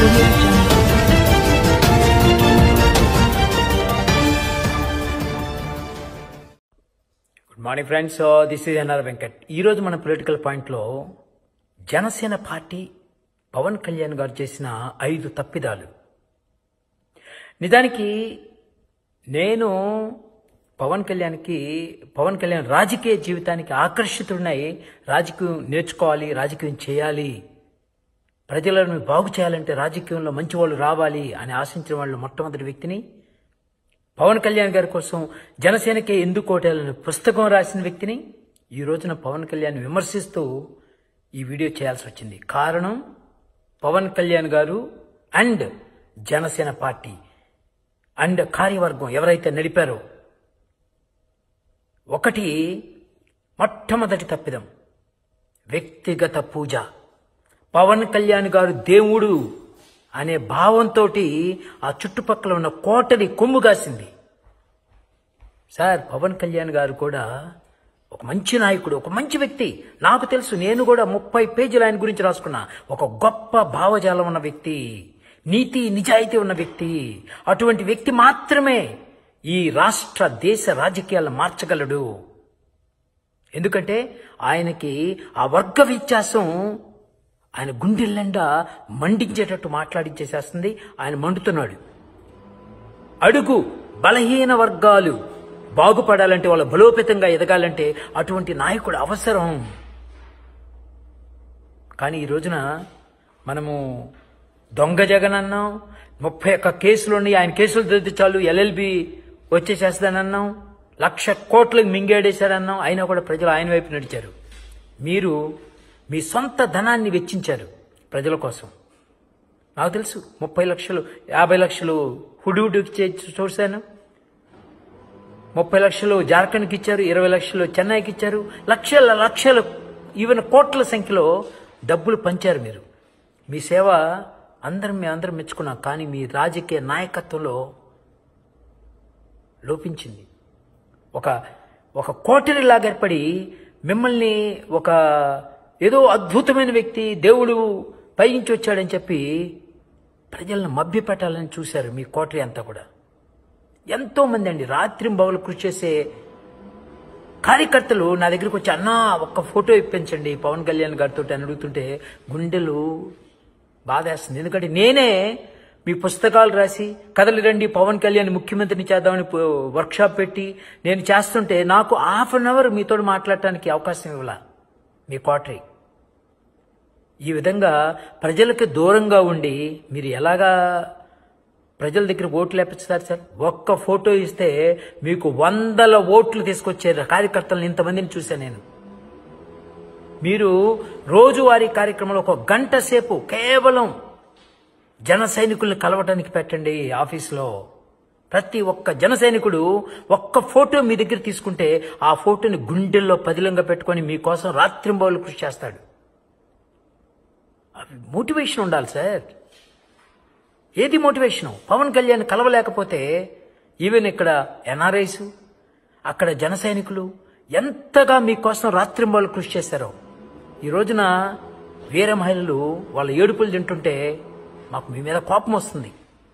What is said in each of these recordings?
audio jungle. Good morning friends this is NR Venkat ఈరోజు మన political పాయింట్లో జనసేన పార్టీ పవన్ కళ్యాణ్ గారు చేసిన ఐదు తప్పిదాలు నిజానికి నేను పవన్ కళ్యాణ్కి పవన్ కళ్యాణ్ రాజకీయ జీవితానికి ఆకర్షితుడినై రాజకీయం నేర్చుకోవాలి రాజకీయం చేయాలి ప్రజలను బాగు చేయాలంటే రాజకీయంలో మంచి వాళ్ళు రావాలి అని ఆశించిన వాళ్ళు మొట్టమొదటి వ్యక్తిని పవన్ కళ్యాణ్ గారి కోసం జనసేనకే ఎందుకు ఓటేయాలని పుస్తకం రాసిన వ్యక్తిని ఈ రోజున పవన్ కళ్యాణ్ విమర్శిస్తూ ఈ వీడియో చేయాల్సి వచ్చింది కారణం పవన్ కళ్యాణ్ గారు అండ్ జనసేన పార్టీ అండ్ కార్యవర్గం ఎవరైతే నడిపారో ఒకటి మొట్టమొదటి తప్పిదం వ్యక్తిగత పూజ పవన్ కళ్యాణ్ గారు దేవుడు అనే భావంతో ఆ చుట్టుపక్కల ఉన్న కోటని కొమ్ము కాసింది సార్ పవన్ కళ్యాణ్ గారు కూడా ఒక మంచి నాయకుడు ఒక మంచి వ్యక్తి నాకు తెలుసు నేను కూడా ముప్పై పేజీలు ఆయన గురించి రాసుకున్నా ఒక గొప్ప భావజాలం ఉన్న వ్యక్తి నీతి నిజాయితీ ఉన్న వ్యక్తి అటువంటి వ్యక్తి మాత్రమే ఈ రాష్ట్ర దేశ రాజకీయాలను మార్చగలడు ఎందుకంటే ఆయనకి ఆ వర్గ వ్యత్యాసం ఆయన గుండెల్లండా మండించేటట్టు మాట్లాడించేసేస్తుంది ఆయన మండుతున్నాడు అడుగు బలహీన వర్గాలు బాగుపడాలంటే వాళ్ళ బలోపేతంగా ఎదగాలంటే అటువంటి నాయకుడు అవసరం కానీ ఈ రోజున మనము దొంగ జగన్ అన్నాం ముప్పై ఒక్క కేసులు ఉన్నాయి ఆయన కేసులు దిద్దు చాలు ఎల్ఎల్బి వచ్చేసేస్తానన్నాం లక్ష కోట్లకు మింగేడేశారన్నాం అయినా కూడా ప్రజలు ఆయన వైపు నడిచారు మీరు మీ సొంత ధనాన్ని వెచ్చించారు ప్రజల కోసం నాకు తెలుసు ముప్పై లక్షలు యాభై లక్షలు హుడుహుడుకి చే- చూశాను ముప్పై లక్షలు జార్ఖండ్కి ఇచ్చారు ఇరవై లక్షలు చెన్నైకి ఇచ్చారు లక్షల లక్షలు ఈవెన్ కోట్ల సంఖ్యలో డబ్బులు పంచారు మీరు మీ సేవ అందరం మీ అందరం మెచ్చుకున్నాం కానీ మీ రాజకీయ నాయకత్వంలో లోపించింది ఒక ఒక కోటరిలాగా ఏర్పడి మిమ్మల్ని ఒక ఏదో అద్భుతమైన వ్యక్తి దేవుడు పైనుంచి వచ్చాడని చెప్పి ప్రజలను మభ్యపెట్టాలని చూశారు మీ కోటరి అంతా కూడా ఎంతో మంది అండి రాత్రింబవలు కృషి చేసే కార్యకర్తలు నా దగ్గరికి వచ్చి అన్నా ఒక్క ఫోటో ఇప్పించండి పవన్ కళ్యాణ్ గారితో అని అడుగుతుంటే గుండెలు బాధేస్తుంది ఎందుకంటే నేనే మీ పుస్తకాలు రాసి కథలు రండి పవన్ కళ్యాణ్ ముఖ్యమంత్రిని చేద్దామని వర్క్షాప్ పెట్టి నేను చేస్తుంటే నాకు హాఫ్ అన్ అవర్ మీతో మాట్లాడటానికి అవకాశం ఇవ్వాల మీ కోటరీ ఈ విధంగా ప్రజలకు దూరంగా ఉండి మీరు ఎలాగా ప్రజల దగ్గర ఓట్లు లేపించుతారు సార్ ఒక్క ఫోటో ఇస్తే మీకు వందల ఓట్లు తీసుకొచ్చే కార్యకర్తలను ఇంతమందిని చూశాను నేను మీరు రోజువారీ కార్యక్రమంలో ఒక గంట సేపు కేవలం జన సైనికుల్ని కలవటానికి పెట్టండి ఆఫీస్లో ప్రతి ఒక్క జన సైనికుడు ఒక్క ఫోటో మీ దగ్గర తీసుకుంటే ఆ ఫోటోని గుండెల్లో పదిలంగా పెట్టుకొని మీకోసం రాత్రింబౌలు కృషి చేస్తాడు అవి మోటివేషన్ ఉండాలి సార్ ఏది మోటివేషను పవన్ కళ్యాణ్ కలవలేకపోతే ఈవెన్ ఇక్కడ ఎన్ఆర్ఐస్ అక్కడ జన సైనికులు ఎంతగా మీకోసం రాత్రింబౌలు కృషి చేశారో ఈ రోజున వీర మహిళలు వాళ్ళ ఏడుపులు తింటుంటే మాకు మీ మీద కోపం వస్తుంది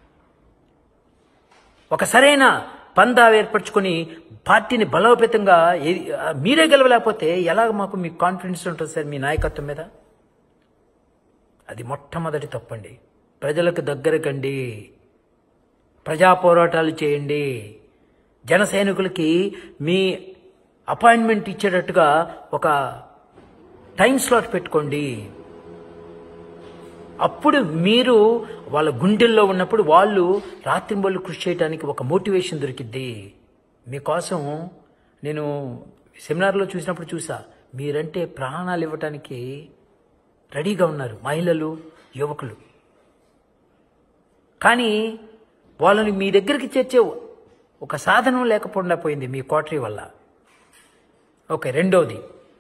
ఒక సరైన పందా ఏర్పరచుకొని పార్టీని బలోపేతంగా ఏ- మీరే గెలవలేకపోతే ఎలాగ మాకు మీకు కాన్ఫిడెన్స్ ఉంటుంది సార్ మీ నాయకత్వం మీద అది మొట్టమొదటి తప్పండి ప్రజలకు దగ్గరకండి ప్రజా పోరాటాలు చేయండి జన సైనికులకి మీ అపాయింట్మెంట్ ఇచ్చేటట్టుగా ఒక టైం స్లాట్ పెట్టుకోండి అప్పుడు మీరు వాళ్ళ గుండెల్లో ఉన్నప్పుడు వాళ్ళు రాత్రింబళ్ళు కృషి చేయడానికి ఒక మోటివేషన్ దొరికిద్ది మీకోసం నేను సెమినార్లో చూసినప్పుడు చూసా మీరంటే ప్రాణాలు ఇవ్వటానికి రెడీగా ఉన్నారు మహిళలు యువకులు కానీ వాళ్ళని మీ దగ్గరికి చేర్చే ఒక సాధనం లేకపోకుండా పోయింది మీ కోటరీ వల్ల ఓకే రెండోది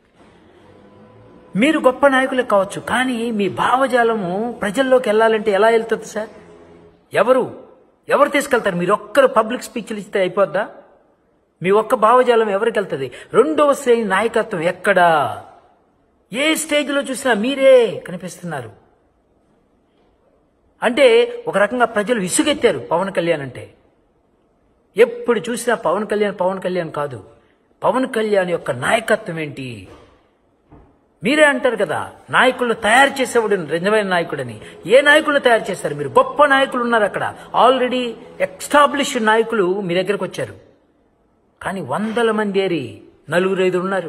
మీరు గొప్ప నాయకులు కావచ్చు కానీ మీ భావజాలము ప్రజల్లోకి వెళ్ళాలంటే ఎలా వెళ్తుంది సార్ ఎవరు ఎవరు తీసుకెళ్తారు మీరు ఒక్కరు పబ్లిక్ స్పీచ్లు ఇస్తే అయిపోద్దా మీ ఒక్క భావజాలం ఎవరికి వెళ్తుంది రెండవ శ్రేణి నాయకత్వం ఎక్కడా ఏ స్టేజ్లో చూసినా మీరే కనిపిస్తున్నారు అంటే ఒక రకంగా ప్రజలు విసుగెత్తారు పవన్ కళ్యాణ్ అంటే ఎప్పుడు చూసినా పవన్ కళ్యాణ్ పవన్ కళ్యాణ్ కాదు పవన్ కళ్యాణ్ యొక్క నాయకత్వం ఏంటి మీరే అంటారు కదా నాయకులను తయారు చేసేవాడు నిజమైన నాయకుడని ఏ నాయకులను తయారు చేస్తారు మీరు గొప్ప నాయకులు ఉన్నారు అక్కడ ఆల్రెడీ ఎస్టాబ్లిష్డ్ నాయకులు మీ దగ్గరకు వచ్చారు కానీ వందల మంది ఏరి నలుగురు ఐదు ఉన్నారు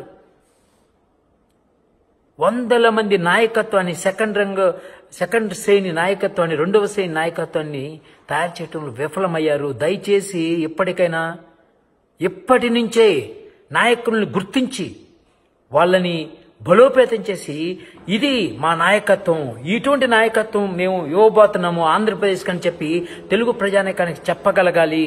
వందల మంది నాయకత్వాన్ని సెకండ్ రంగ సెకండ్ శ్రేణి నాయకత్వాన్ని రెండవ శ్రేణి నాయకత్వాన్ని తయారు చేయటంలో విఫలమయ్యారు దయచేసి ఇప్పటికైనా ఇప్పటి నుంచే నాయకుల్ని గుర్తించి వాళ్ళని బలోపేతం చేసి ఇది మా నాయకత్వం ఇటువంటి నాయకత్వం మేము ఇవ్వబోతున్నాము ఆంధ్రప్రదేశ్కి అని చెప్పి తెలుగు ప్రజానీకానికి చెప్పగలగాలి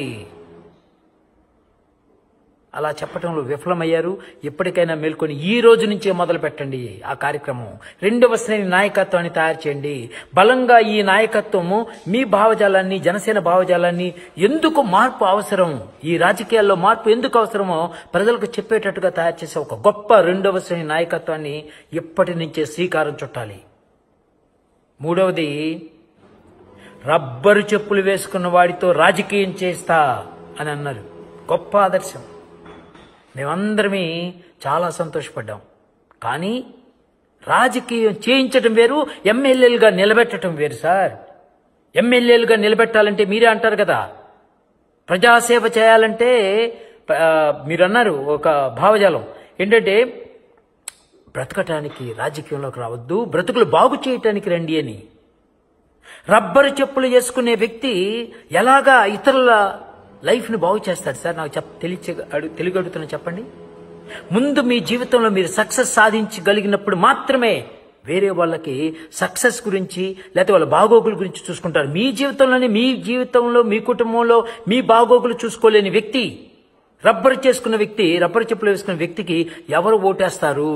అలా చెప్పడంలో విఫలమయ్యారు ఎప్పటికైనా మేల్కొని ఈ రోజు నుంచే మొదలు పెట్టండి ఆ కార్యక్రమం రెండవ శ్రేణి నాయకత్వాన్ని తయారు చేయండి బలంగా ఈ నాయకత్వము మీ భావజాలాన్ని జనసేన భావజాలాన్ని ఎందుకు మార్పు అవసరం ఈ రాజకీయాల్లో మార్పు ఎందుకు అవసరమో ప్రజలకు చెప్పేటట్టుగా తయారు చేసే ఒక గొప్ప రెండవ శ్రేణి నాయకత్వాన్ని ఇప్పటి నుంచే శ్రీకారం చుట్టాలి మూడవది రబ్బరు చెప్పులు వేసుకున్న వాడితో రాజకీయం చేస్తా అని అన్నారు గొప్ప ఆదర్శం మేమందరమే చాలా సంతోషపడ్డాం కానీ రాజకీయం చేయించడం వేరు ఎమ్మెల్యేలుగా నిలబెట్టడం వేరు సార్ ఎమ్మెల్యేలుగా నిలబెట్టాలంటే మీరే అంటారు కదా ప్రజాసేవ చేయాలంటే ఆ, మీరు అన్నారు ఒక భావజాలం ఏంటంటే బ్రతకటానికి రాజకీయంలోకి రావద్దు బ్రతుకులు బాగు చేయటానికి రండి అని రబ్బరు చెప్పులు వేసుకునే వ్యక్తి ఎలాగా ఇతరుల లైఫ్ని బాగు చేస్తాడు సార్ నాకు చెప్ తెలియ అడు- తెలియగలుగుతున్నా చెప్పండి ముందు మీ జీవితంలో మీరు సక్సెస్ సాధించగలిగినప్పుడు మాత్రమే వేరే వాళ్ళకి సక్సెస్ గురించి లేకపోతే వాళ్ళ బాగోగుల గురించి చూసుకుంటారు మీ జీవితంలోనే మీ జీవితంలో మీ కుటుంబంలో మీ బాగోగులు చూసుకోలేని వ్యక్తి రబ్బరు చేసుకున్న వ్యక్తి రబ్బరు చెప్పులు వేసుకున్న వ్యక్తికి ఎవరు ఓటేస్తారు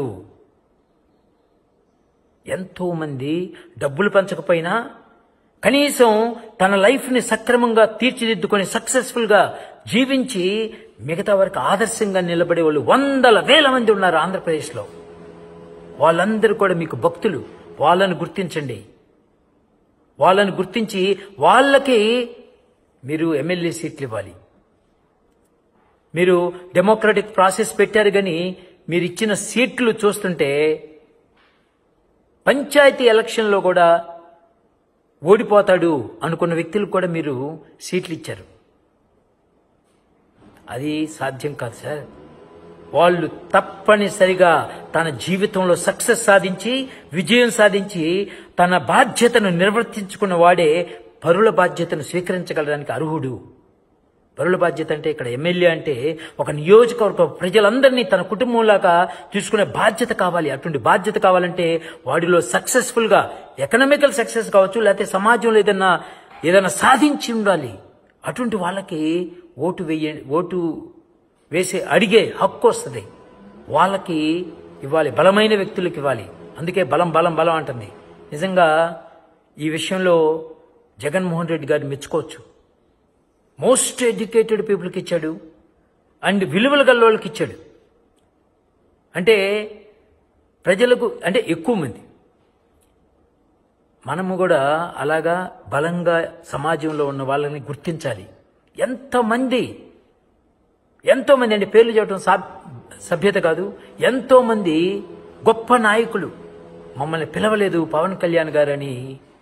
ఎంతో మంది డబ్బులు పంచకపోయినా కనీసం తన లైఫ్ని సక్రమంగా తీర్చిదిద్దుకొని సక్సెస్ఫుల్గా జీవించి మిగతా వారికి ఆదర్శంగా నిలబడే వాళ్ళు వందల వేల మంది ఉన్నారు ఆంధ్రప్రదేశ్లో వాళ్ళందరూ కూడా మీకు భక్తులు వాళ్ళని గుర్తించండి వాళ్ళని గుర్తించి వాళ్ళకి మీరు ఎమ్మెల్యే సీట్లు ఇవ్వాలి మీరు డెమోక్రటిక్ ప్రాసెస్ పెట్టారు కానీ మీరు ఇచ్చిన సీట్లు చూస్తుంటే పంచాయతీ ఎలక్షన్లో కూడా ఓడిపోతాడు అనుకున్న వ్యక్తులకు కూడా మీరు సీట్లు ఇచ్చారు అది సాధ్యం కాదు సార్ వాళ్ళు తప్పనిసరిగా తన జీవితంలో సక్సెస్ సాధించి విజయం సాధించి తన బాధ్యతను నిర్వర్తించుకున్న వాడే పరుల బాధ్యతను స్వీకరించగలడానికి అర్హుడు పరుల బాధ్యత అంటే ఇక్కడ ఎమ్మెల్యే అంటే ఒక నియోజకవర్గ ప్రజలందరినీ తన కుటుంబంలాగా చూసుకునే బాధ్యత కావాలి అటువంటి బాధ్యత కావాలంటే వాడిలో సక్సెస్ఫుల్ గా ఎకనామికల్ సక్సెస్ కావచ్చు లేకపోతే సమాజంలో ఏదైనా ఏదైనా సాధించి ఉండాలి అటువంటి వాళ్ళకి ఓటు వేయ ఓటు వేసి అడిగే హక్కు వస్తుంది వాళ్ళకి ఇవ్వాలి బలమైన వ్యక్తులకు ఇవ్వాలి అందుకే బలం బలం బలం అంటుంది నిజంగా ఈ విషయంలో జగన్మోహన్ రెడ్డి గారిని మెచ్చుకోవచ్చు మోస్ట్ ఎడ్యుకేటెడ్ పీపుల్కి ఇచ్చాడు అండ్ విలువలు గల వాళ్ళకి ఇచ్చాడు అంటే ప్రజలకు అంటే ఎక్కువ మంది మనము కూడా అలాగా బలంగా సమాజంలో ఉన్న వాళ్ళని గుర్తించాలి ఎంతమంది ఎంతో మంది అంటే పేర్లు చెప్పడం సా- సభ్యత కాదు ఎంతో మంది గొప్ప నాయకులు మమ్మల్ని పిలవలేదు పవన్ కళ్యాణ్ గారని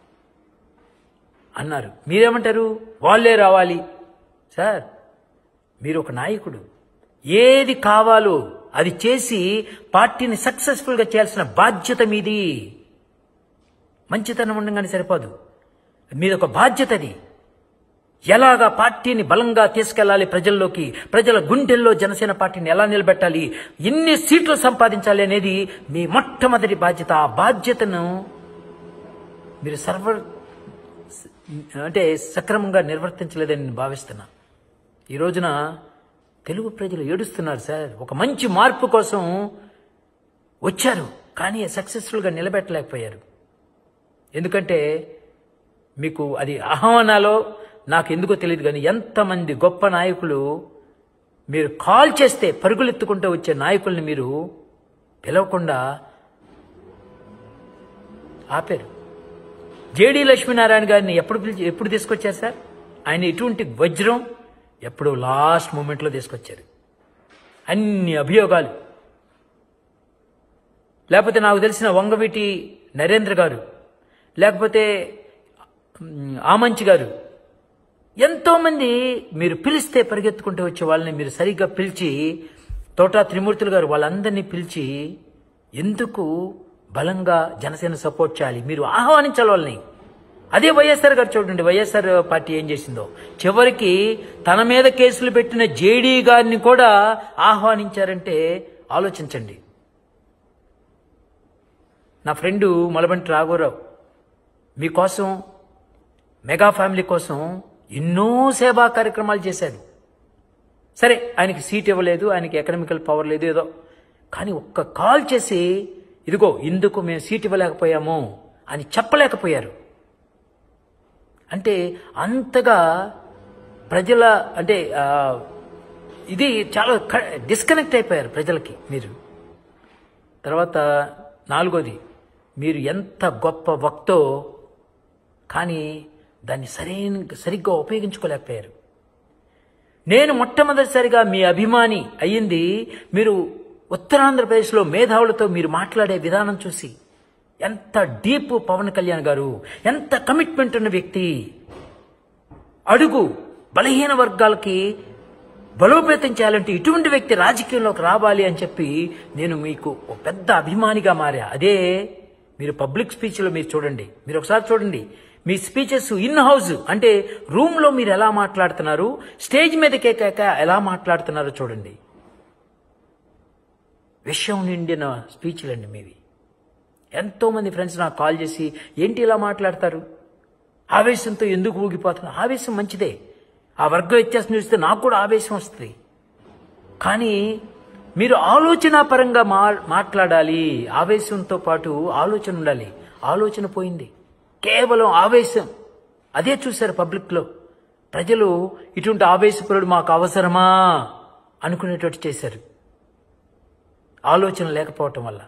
అన్నారు మీరేమంటారు వాళ్ళే రావాలి సార్ మీరు ఒక నాయకుడు ఏది కావాలో అది చేసి పార్టీని సక్సెస్ఫుల్గా చేయాల్సిన బాధ్యత మీది మంచితనం ఉండగానే సరిపోదు మీది ఒక బాధ్యత అది ఎలాగా పార్టీని బలంగా తీసుకెళ్లాలి ప్రజల్లోకి ప్రజల గుండెల్లో జనసేన పార్టీని ఎలా నిలబెట్టాలి ఎన్ని సీట్లు సంపాదించాలి అనేది మీ మొట్టమొదటి బాధ్యత ఆ బాధ్యతను మీరు సర్వ అంటే సక్రమంగా నిర్వర్తించలేదని నేను భావిస్తున్నా ఈ రోజున తెలుగు ప్రజలు ఏడుస్తున్నారు సార్ ఒక మంచి మార్పు కోసం వచ్చారు కానీ సక్సెస్ఫుల్గా నిలబెట్టలేకపోయారు ఎందుకంటే మీకు అది ఆహ్వానాలో నాకు ఎందుకో తెలియదు కానీ ఎంతమంది గొప్ప నాయకులు మీరు కాల్ చేస్తే పరుగులెత్తుకుంటూ వచ్చే నాయకుల్ని మీరు పిలవకుండా ఆపారు జేడి లక్ష్మీనారాయణ గారిని ఎప్పుడు పిలిచి ఎప్పుడు తీసుకొచ్చారు సార్ ఆయన ఇటువంటి వజ్రం ఎప్పుడు లాస్ట్ మూమెంట్లో తీసుకొచ్చారు అన్ని అభియోగాలు లేకపోతే నాకు తెలిసిన వంగవీటి నరేంద్ర గారు లేకపోతే మ్, ఆమంచి గారు ఎంతోమంది మీరు పిలిస్తే పరిగెత్తుకుంటూ వచ్చే వాళ్ళని మీరు సరిగ్గా పిలిచి తోటా త్రిమూర్తులు గారు వాళ్ళందరినీ పిలిచి ఎందుకు బలంగా జనసేన సపోర్ట్ చేయాలి మీరు ఆహ్వానించాలి వాళ్ళని అదే వైఎస్ఆర్ గారు చూడండి వైఎస్ఆర్ పార్టీ ఏం చేసిందో చివరికి తన మీద కేసులు పెట్టిన జేడీ గారిని కూడా ఆహ్వానించారంటే ఆలోచించండి నా ఫ్రెండు మలబంటి రాఘవరావు మీకోసం మెగా ఫ్యామిలీ కోసం ఎన్నో సేవా కార్యక్రమాలు చేశాడు సరే ఆయనకి సీట్ ఇవ్వలేదు ఆయనకి ఎకనామికల్ పవర్ లేదు ఏదో కానీ ఒక్క కాల్ చేసి ఇదిగో ఇందుకు మేము సీట్ ఇవ్వలేకపోయాము అని చెప్పలేకపోయారు అంటే అంతగా ప్రజల అంటే ఆ, ఇది చాలా డిస్కనెక్ట్ అయిపోయారు ప్రజలకి మీరు తర్వాత నాలుగోది మీరు ఎంత గొప్ప వక్తో కానీ దాన్ని సరైన సరిగ్గా ఉపయోగించుకోలేకపోయారు నేను మొట్టమొదటిసారిగా మీ అభిమాని అయ్యింది మీరు ఉత్తరాంధ్రప్రదేశ్లో మేధావులతో మీరు మాట్లాడే విధానం చూసి ఎంత డీప్ పవన్ కళ్యాణ్ గారు ఎంత కమిట్మెంట్ ఉన్న వ్యక్తి అడుగు బలహీన వర్గాలకి బలోపేతం చేయాలంటే ఇటువంటి వ్యక్తి రాజకీయంలోకి రావాలి అని చెప్పి నేను మీకు ఒక పెద్ద అభిమానిగా మారా అదే మీరు పబ్లిక్ స్పీచ్లో మీరు చూడండి మీరు ఒకసారి చూడండి మీ స్పీచెస్ ఇన్ హౌస్ అంటే రూమ్లో మీరు ఎలా మాట్లాడుతున్నారు స్టేజ్ మీద కేకాక ఎలా మాట్లాడుతున్నారో చూడండి విషయం నిండిన స్పీచ్లండి మీవి ఎంతో మంది ఫ్రెండ్స్ నాకు కాల్ చేసి ఏంటి ఇలా మాట్లాడతారు ఆవేశంతో ఎందుకు ఊగిపోతున్నారు ఆవేశం మంచిదే ఆ వర్గ వ్యత్యాసం చూస్తే నాకు కూడా ఆవేశం వస్తుంది కానీ మీరు ఆలోచన పరంగా మా మాట్లాడాలి ఆవేశంతో పాటు ఆలోచన ఉండాలి ఆలోచన పోయింది కేవలం ఆవేశం అదే చూశారు పబ్లిక్లో ప్రజలు ఇటువంటి ఆవేశపరుడు మాకు అవసరమా అనుకునేటట్టు చేశారు ఆలోచన లేకపోవటం వల్ల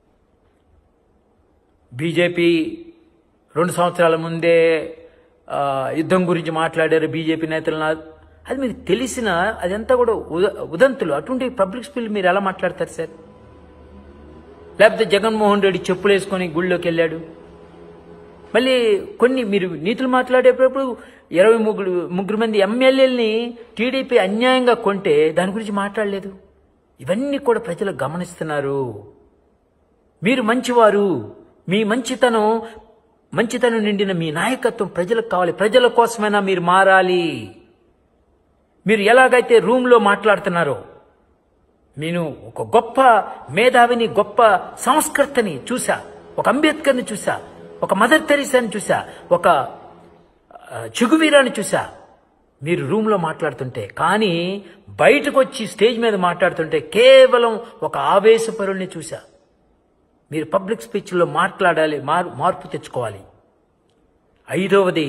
బీజేపీ రెండు సంవత్సరాల ముందే ఆ, యుద్ధం గురించి మాట్లాడారు బీజేపీ నేతలు నా- అది మీకు తెలిసిన అదంతా కూడా ఉద- ఉదంతులు అటువంటి పబ్లిక్ స్పీల్ మీరు ఎలా మాట్లాడతారు సార్ లేకపోతే జగన్మోహన్ రెడ్డి చెప్పులు వేసుకొని గుళ్ళోకి వెళ్ళాడు మళ్ళీ కొన్ని మీరు నీతులు మాట్లాడేటప్పుడు ఇరవై ముగ్గురు ముగ్గురు మంది ఎమ్మెల్యేలని టీడీపీ అన్యాయంగా కొంటే దాని గురించి మాట్లాడలేదు ఇవన్నీ కూడా ప్రజలు గమనిస్తున్నారు మీరు మంచివారు మీ మంచితనం మంచితనం నిండిన మీ నాయకత్వం ప్రజలకు కావాలి ప్రజల కోసమైనా మీరు మారాలి మీరు ఎలాగైతే రూమ్లో మాట్లాడుతున్నారో నేను ఒక గొప్ప మేధావిని గొప్ప సంస్కర్తని చూసా ఒక అంబేద్కర్ని చూసా ఒక మదర్ తెరీసాని చూసా ఒక ఆ, చిగువీరాని చూసా మీరు రూమ్లో మాట్లాడుతుంటే కానీ బయటకు వచ్చి స్టేజ్ మీద మాట్లాడుతుంటే కేవలం ఒక ఆవేశపరుల్ని చూసా మీరు పబ్లిక్ స్పీచ్లో మాట్లాడాలి మార్ మార్పు తెచ్చుకోవాలి ఐదవది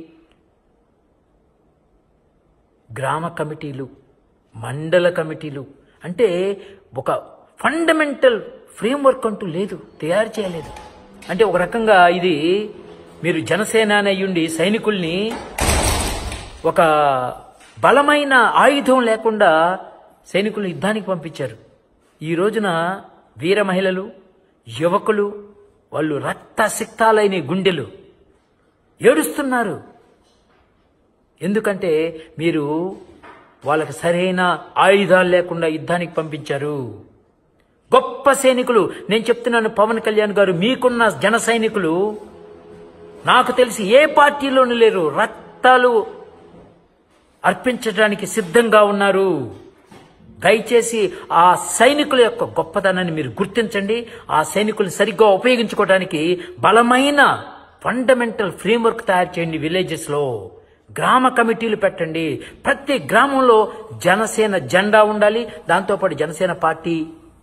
గ్రామ కమిటీలు మండల కమిటీలు అంటే ఒక ఫండమెంటల్ ఫ్రేమ్వర్క్ అంటూ లేదు తయారు చేయలేదు అంటే ఒక రకంగా ఇది మీరు జనసేన అయ్యుండి సైనికుల్ని ఒక బలమైన ఆయుధం లేకుండా సైనికులు యుద్ధానికి పంపించారు ఈ రోజున వీర మహిళలు యువకులు వాళ్ళు రక్తసిక్తాలైన గుండెలు ఏడుస్తున్నారు ఎందుకంటే మీరు వాళ్ళకి సరైన ఆయుధాలు లేకుండా యుద్ధానికి పంపించారు గొప్ప సైనికులు నేను చెప్తున్నాను పవన్ కళ్యాణ్ గారు మీకున్న జన సైనికులు నాకు తెలిసి ఏ పార్టీలోనూ లేరు రక్తాలు అర్పించడానికి సిద్ధంగా ఉన్నారు దయచేసి ఆ సైనికుల యొక్క గొప్పతనాన్ని మీరు గుర్తించండి ఆ సైనికులను సరిగ్గా ఉపయోగించుకోవడానికి బలమైన ఫండమెంటల్ ఫ్రేమ్వర్క్ తయారు చేయండి విలేజెస్ లో గ్రామ కమిటీలు పెట్టండి ప్రతి గ్రామంలో జనసేన జెండా ఉండాలి దాంతోపాటు జనసేన పార్టీ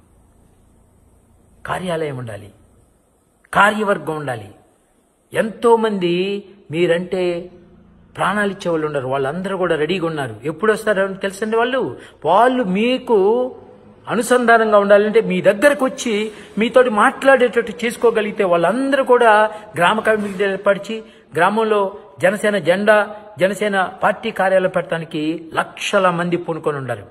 కార్యాలయం ఉండాలి కార్యవర్గం ఉండాలి ఎంతో మంది మీరంటే ప్రాణాలు ఇచ్చే వాళ్ళు ఉన్నారు వాళ్ళందరూ కూడా రెడీగా ఉన్నారు ఎప్పుడు వస్తారో తెలుసండి వాళ్ళు వాళ్ళు మీకు అనుసంధానంగా ఉండాలంటే మీ దగ్గరకు వచ్చి మీతోటి మాట్లాడేటట్టు చేసుకోగలిగితే వాళ్ళందరూ కూడా గ్రామ కమిటీ ఏర్పరిచి గ్రామంలో జనసేన జెండా జనసేన పార్టీ కార్యాలయం పెట్టడానికి లక్షల మంది పూనుకొని ఉండాలి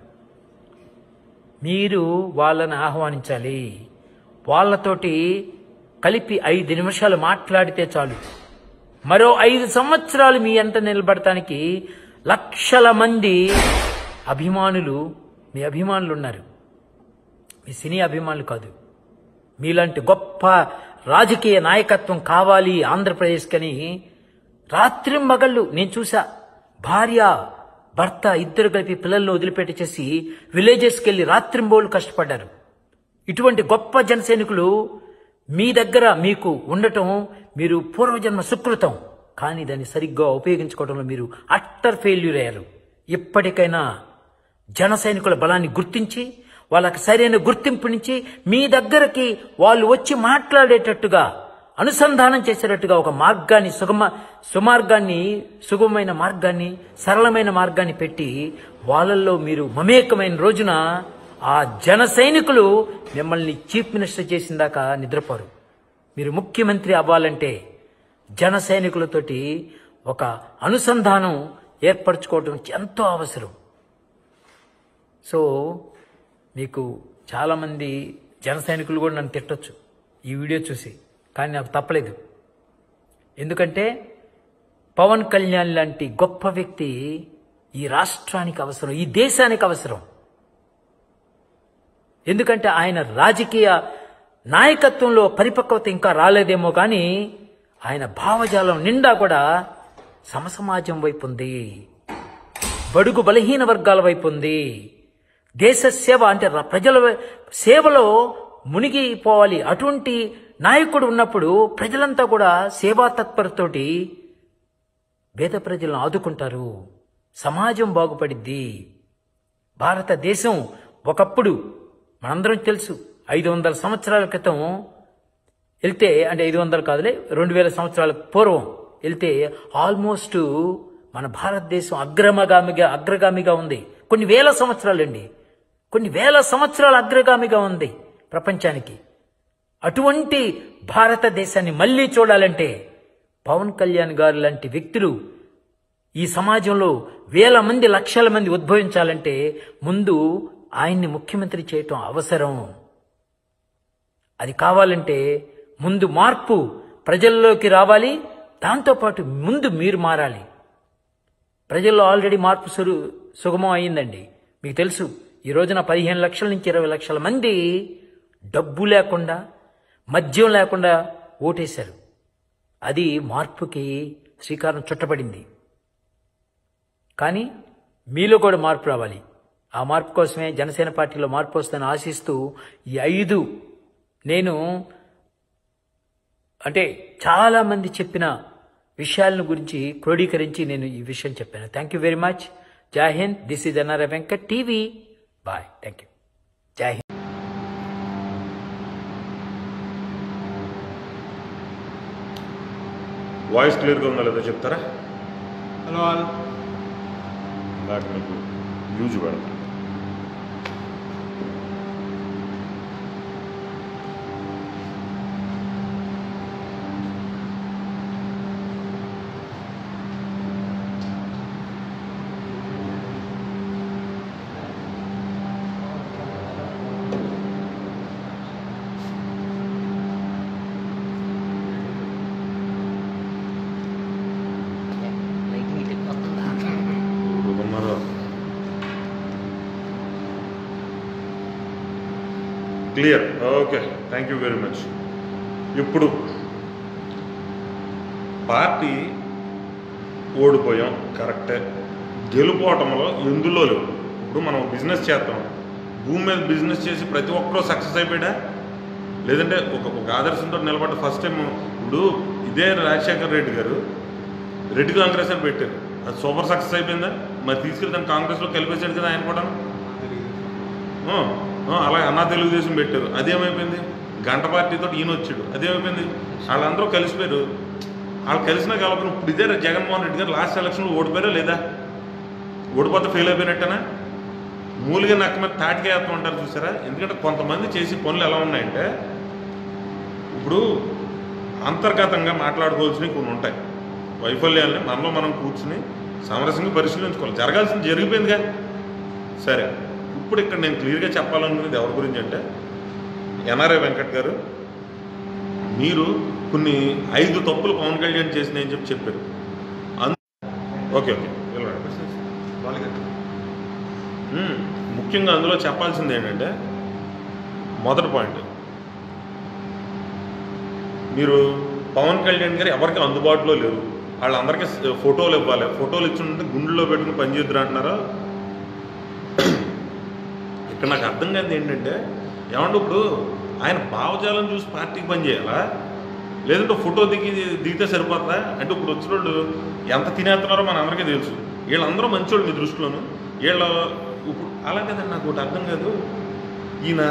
మీరు వాళ్ళని ఆహ్వానించాలి వాళ్ళతోటి కలిపి ఐదు నిమిషాలు మాట్లాడితే చాలు మరో ఐదు సంవత్సరాలు మీ ఎంట నిలబడటానికి లక్షల మంది అభిమానులు మీ అభిమానులు ఉన్నారు మీ సినీ అభిమానులు కాదు మీలాంటి గొప్ప రాజకీయ నాయకత్వం కావాలి ఆంధ్రప్రదేశ్కని రాత్రి మగళ్ళు నేను చూసా భార్య భర్త ఇద్దరు కలిపి పిల్లలను వదిలిపెట్టి చేసి విలేజెస్కి వెళ్ళి రాత్రింబోళ్ళు కష్టపడ్డారు ఇటువంటి గొప్ప జనసైనికులు మీ దగ్గర మీకు ఉండటం మీరు పూర్వజన్మ సుకృతం కానీ దాన్ని సరిగ్గా ఉపయోగించుకోవడంలో మీరు అట్టర్ ఫెయిల్యూర్ అయ్యారు ఇప్పటికైనా జన సైనికుల బలాన్ని గుర్తించి వాళ్ళకి సరైన గుర్తింపునిచ్చి మీ దగ్గరకి వాళ్ళు వచ్చి మాట్లాడేటట్టుగా అనుసంధానం చేసేటట్టుగా ఒక మార్గాన్ని సుగమ సుమార్గాన్ని సుగమమైన మార్గాన్ని సరళమైన మార్గాన్ని పెట్టి వాళ్ళల్లో మీరు మమేకమైన రోజున ఆ జన సైనికులు మిమ్మల్ని చీఫ్ మినిస్టర్ చేసిన దాకా నిద్రపోరు మీరు ముఖ్యమంత్రి అవ్వాలంటే జన సైనికులతోటి ఒక అనుసంధానం ఏర్పరచుకోవడం ఎంతో అవసరం సో మీకు చాలామంది జన సైనికులు కూడా నన్ను తిట్టొచ్చు ఈ వీడియో చూసి కానీ నాకు తప్పలేదు ఎందుకంటే పవన్ కళ్యాణ్ లాంటి గొప్ప వ్యక్తి ఈ రాష్ట్రానికి అవసరం ఈ దేశానికి అవసరం ఎందుకంటే ఆయన రాజకీయ నాయకత్వంలో పరిపక్వత ఇంకా రాలేదేమో కానీ ఆయన భావజాలం నిండా కూడా సమసమాజం వైపు ఉంది బడుగు బలహీన వర్గాల వైపు ఉంది దేశ సేవ అంటే ర- ప్రజల సేవలో మునిగిపోవాలి అటువంటి నాయకుడు ఉన్నప్పుడు ప్రజలంతా కూడా సేవా తత్పరతోటి పేద ప్రజలను ఆదుకుంటారు సమాజం బాగుపడిద్ది భారతదేశం ఒకప్పుడు మనందరం తెలుసు ఐదు వందల సంవత్సరాల క్రితం వెళ్తే అంటే ఐదు వందలు కాదులే రెండు వేల సంవత్సరాల పూర్వం వెళ్తే ఆల్మోస్ట్ మన భారతదేశం అగ్రమగామిగా అగ్రగామిగా ఉంది కొన్ని వేల సంవత్సరాలండి కొన్ని వేల సంవత్సరాల అగ్రగామిగా ఉంది ప్రపంచానికి అటువంటి భారతదేశాన్ని మళ్ళీ చూడాలంటే పవన్ కళ్యాణ్ గారు లాంటి వ్యక్తులు ఈ సమాజంలో వేల మంది లక్షల మంది ఉద్భవించాలంటే ముందు ఆయన్ని ముఖ్యమంత్రి చేయటం అవసరం అది కావాలంటే ముందు మార్పు ప్రజల్లోకి రావాలి దాంతోపాటు ముందు మీరు మారాలి ప్రజల్లో ఆల్రెడీ మార్పు సురు సుగమం అయిందండి మీకు తెలుసు ఈ రోజున పదిహేను లక్షల నుంచి ఇరవై లక్షల మంది డబ్బు లేకుండా మద్యం లేకుండా ఓటేశారు అది మార్పుకి శ్రీకారం చుట్టబడింది కానీ మీలో కూడా మార్పు రావాలి ఆ మార్పు కోసమే జనసేన పార్టీలో మార్పు వస్తుందని ఆశిస్తూ ఈ ఐదు నేను అంటే చాలా మంది చెప్పిన విషయాలను గురించి క్రోడీకరించి నేను ఈ విషయం చెప్పాను థ్యాంక్ యూ వెరీ మచ్ జై హింద్ this is NR Venkat TV bye thank you జై హింద్ వాయిస్ క్లియర్గా ఉందా లేదో చెప్తారా హలో ఆల్ నాకు మీకు యూజ్ పెడతాను ఉన్నారో clear okay thank you very much ఇప్పుడు పార్టీ ఓడిపోయాం కరెక్టే గెలుపోవటంలో ఎందులో లేవు ఇప్పుడు మనం బిజినెస్ చేస్తాం భూమి మీద బిజినెస్ చేసి ప్రతి ఒక్కరూ సక్సెస్ అయిపోయాడా లేదంటే ఒక ఒక ఆదర్శంతో నిలబడ్డ ఫస్ట్ టైం ఇప్పుడు ఇదే రాజశేఖర్ రెడ్డి గారు రెడ్డి కాంగ్రెస్ అని పెట్టారు అది సూపర్ సక్సెస్ అయిపోయిందా మరి తీసుకెళ్ళి దాన్ని కాంగ్రెస్లో కలిపేశాడు కదా ఆయన కూడా ఆ, ఆ, అలాగే అన్నా తెలుగుదేశం పెట్టారు అదేమైపోయింది గంట పార్టీతో ఈయన వచ్చాడు అదేమైపోయింది వాళ్ళందరూ కలిసిపోయారు వాళ్ళు కలిసినా కలపను ఇప్పుడు ఇదే జగన్మోహన్ రెడ్డి గారు లాస్ట్ ఎలక్షన్లో ఓడిపోయారా లేదా ఓడిపోతే ఫెయిల్ అయిపోయినట్టేనా మూలిగా నక్క మీద తాటికే వేస్తూ ఉంటారు చూసారా ఎందుకంటే కొంతమంది చేసే పనులు ఎలా ఉన్నాయంటే ఇప్పుడు అంతర్గతంగా మాట్లాడుకోవాల్సినవి కొన్ని ఉంటాయి వైఫల్యాలని మనలో మనం కూర్చుని సామరస్యంగా పరిశీలించుకోవాలి జరగాల్సింది జరిగిపోయిందిగా సరే ఇప్పుడు ఇక్కడ నేను క్లియర్గా చెప్పాలనుకునేది ఎవరి గురించి అంటే ఎన్ఆర్ఐ వెంకట్ గారు మీరు కొన్ని ఐదు తప్పులు పవన్ కళ్యాణ్ చేసినాయని చెప్పి చెప్పారు అన్- ఓకే ఓకే వెళ్ళండి. మ్మ్. ముఖ్యంగా అందులో చెప్పాల్సింది ఏంటంటే మొదటి పాయింట్ మీరు పవన్ కళ్యాణ్ గారు ఎవరికి అందుబాటులో లేరు వాళ్ళందరికీ స- ఫోటోలు ఇవ్వాలి ఫోటోలు ఇచ్చి గుండెల్లో పెట్టుకుని పనిచేద్దరు అంటున్నారా ఇక్కడ నాకు అర్థం కాదు ఏంటంటే ఏమంటే ఇప్పుడు ఆయన భావజాలం చూసి పార్టీకి పనిచేయాలా లేదంటే ఫోటో దిగి దిగితే సరిపోతుందా అంటే ఇప్పుడు వచ్చిన వాళ్ళు ఎంత తినేస్తున్నారో మన అందరికీ తెలుసు వీళ్ళందరూ మంచోళ్ళు మీ దృష్టిలోను వీళ్ళ ఇప్పుడు అలా కదండి నాకు ఒకటి అర్థం కాదు ఈయన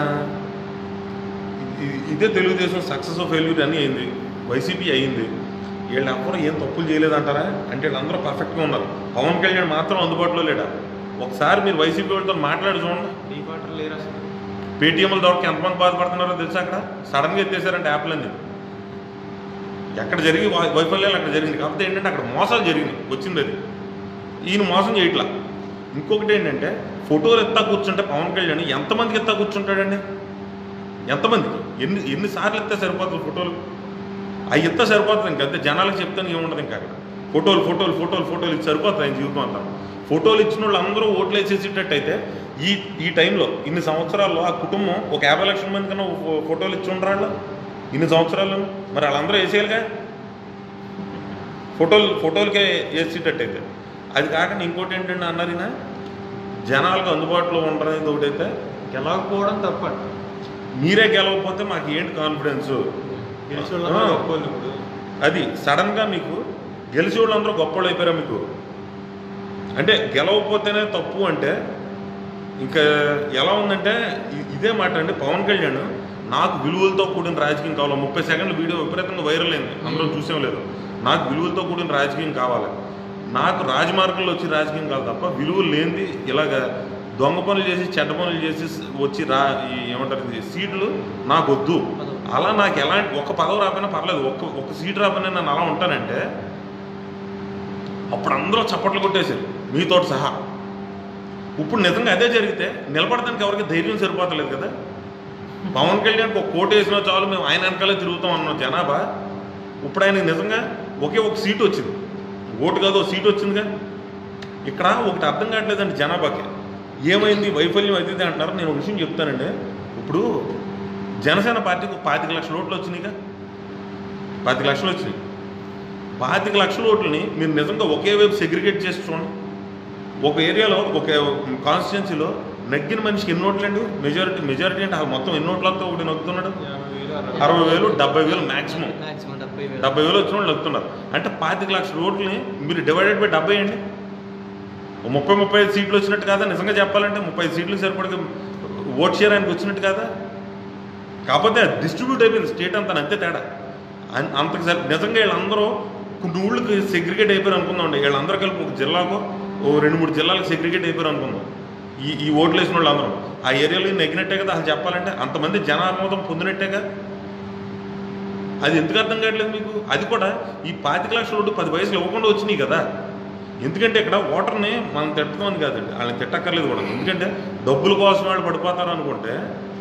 ఇ- ఇదే తెలుగుదేశం సక్సెస్ ఆఫ్ ఫెయిల్యూర్ అని అయింది వైసీపీ అయింది వీళ్ళు ఎవ్వరు ఏం తప్పులు చేయలేదంటారా అంటే వీళ్ళందరూ పర్ఫెక్ట్గా ఉన్నారు పవన్ కళ్యాణ్ మాత్రం అందుబాటులో లేడా ఒకసారి మీరు వైసీపీ వాళ్ళతో మాట్లాడి చూడండి డీ వాటర్ లేరు అసలు పేటీఎంలు దొరక ఎంతమంది బాధపడుతున్నారో తెలుసా అక్కడ సడన్గా ఎత్తేసారంటే యాప్లన్నీ ఎక్కడ జరిగి వై- వైఫల్యాలు అక్కడ జరిగింది కాకపోతే ఏంటంటే అక్కడ మోసాలు జరిగినాయి వచ్చింది అది ఈయన మోసం చేయట్లా ఇంకొకటి ఏంటంటే ఫోటోలు ఎత్తా కూర్చుంటే పవన్ కళ్యాణ్ ఎంతమందికి ఎత్తా కూర్చుంటాడండి ఎంతమందికి ఎన్ని ఎన్నిసార్లు ఎత్తే సరిపోతుంది ఫోటోలు అవి ఎత్తా సరిపోతుంది ఇంకా అంతే జనాలకు చెప్తాను ఏముండదు ఇంకా అక్కడ ఫోటోలు ఫోటోలు ఫోటోలు ఫోటోలు ఇచ్చి సరిపోతుంది ఆయన జీవితం అంతా ఫోటోలు ఇచ్చిన వాళ్ళు అందరూ ఓట్లు వేసేసేటట్టయితే ఈ ఈ టైంలో ఇన్ని సంవత్సరాల్లో ఆ కుటుంబం ఒక యాభై లక్షల మంది కన్నా ఫో- ఫోటోలు ఇచ్చి ఉండరు వాళ్ళు ఇన్ని సంవత్సరాలు మరి వాళ్ళందరూ వేసేయాలిగా ఫోటోలు ఫోటోలకే వేసేటట్టయితే అది కాకుండా ఇంకోటి ఏంటంటే అన్నారు ఈయన జనాలకు అందుబాటులో ఉండఅనేది ఒకటైతే గెలవకపోవడం తప్పండి మీరే గెలవకపోతే మాకు ఏంటి కాన్ఫిడెన్స్ గెలిచి ఆ. వాళ్ళందరూ గొప్పోళ్ళు ఇప్పుడు అది సడన్గా మీకు గెలిచి వాళ్ళందరూ గొప్పలు అయిపోయారా మీకు అంటే గెలవకపోతేనే తప్పు అంటే ఇంకా ఎలా ఉందంటే ఇ- ఇదే మాట అండి పవన్ కళ్యాణ్ నాకు విలువలతో కూడిన రాజకీయం కావాలి ముప్పై సెకండ్ల వీడియో విపరీతంగా వైరల్ అయింది అందరూ చూసేం లేదు నాకు విలువలతో కూడిన రాజకీయం కావాలి నాకు రాజమార్గంలో వచ్చి రాజకీయం కావాలి తప్ప విలువలు లేనిది ఇలాగ దొంగ పనులు చేసి చెడ్డ పనులు చేసి వచ్చి రా ఈ ఏమంటారు ఇది సీట్లు నాకు వద్దు అలా నాకు ఎలాంటి ఒక పదవి రాకపోయినా పర్లేదు ఒక్క ఒక సీట్ రాకపోయినా నేను అలా ఉంటానంటే అప్పుడు అందరూ చప్పట్లు కొట్టేశారు మీతో సహా ఇప్పుడు నిజంగా అదే జరిగితే నిలబడడానికి ఎవరికి ధైర్యం సరిపోతలేదు కదా పవన్ కళ్యాణ్కి ఒక కోటు వేసినా చాలు మేము ఆయన వెనకాలే తిరుగుతాం అన్న జనాభా ఇప్పుడు ఆయనకి నిజంగా ఒకే ఒక సీటు వచ్చింది ఓటు కాదు ఒక సీటు వచ్చిందిగా ఇక్కడ ఒకటి అర్థం కావట్లేదండి జనాభాకి ఏమైంది వైఫల్యం అది ఇది అంటున్నారు నేను ఒక విషయం చెప్తానండి ఇప్పుడు జనసేన పార్టీకి ఒక పాతిక లక్షల ఓట్లు వచ్చినాయిగా పాతిక లక్షలు వచ్చినాయి పాతిక లక్షల ఓట్లని మీరు నిజంగా ఒకే వైపు సెగ్రిగేట్ చేసి చూడండి ఒక ఏరియాలో ఒక కాన్స్టిట్యున్సీలో నగ్గిన మనిషికి ఎన్ని ఓట్లండి మెజారిటీ మెజారిటీ అంటే ఆ మొత్తం ఎన్ని ఓట్లతో ఒకటి నొక్కుతున్నాడు యాభై వేలు అరవై వేలు డెబ్బై వేలు మ్యాక్సిమం మాక్సిమం డెబ్బై వేలు డెబ్బై వేలు వచ్చిన వాళ్ళు నొక్కుతున్నారు అంటే పాతిక లక్షల ఓట్లని మీరు డివైడెడ్ బై డెబ్బై అండి ఓ ముప్పై ముప్పై ఐదు సీట్లు వచ్చినట్టు కాదా నిజంగా చెప్పాలంటే ముప్పై ఐదు సీట్లు సరిపడగా ఓట్ షేర్ ఆయనకు వచ్చినట్టు కాదా కాకపోతే డిస్ట్రిబ్యూట్ అయిపోయింది స్టేట్ అంతా అంతే తేడా అన్- అంతకు సరి నిజంగా వీళ్ళందరూ కొన్ని ఊళ్ళకి సెగ్రిగేట్ అయిపోయారు అనుకుందాం వీళ్ళందరూ కలిపి ఒక జిల్లాకు ఓ రెండు మూడు జిల్లాలకు సెగ్రిగేట్ అయిపోయారు అనుకుందాం ఈ ఈ ఓట్లు వేసిన వాళ్ళు అందరూ ఆ ఏరియాలో నెగ్గినట్టే కదా అసలు చెప్పాలంటే అంతమంది జనామోదం పొందినట్టేగా అది ఎందుకు అర్థం కావట్లేదు మీకు అది కూడా ఈ పాతిక లక్షల ఓటు పది వయసులు ఇవ్వకుండా వచ్చినాయి కదా ఎందుకంటే ఇక్కడ ఓటర్ని మనం తిట్టమని కాదండి వాళ్ళని తిట్టక్కర్లేదు కూడా ఎందుకంటే డబ్బుల కోసం వాళ్ళు పడిపోతారు అనుకుంటే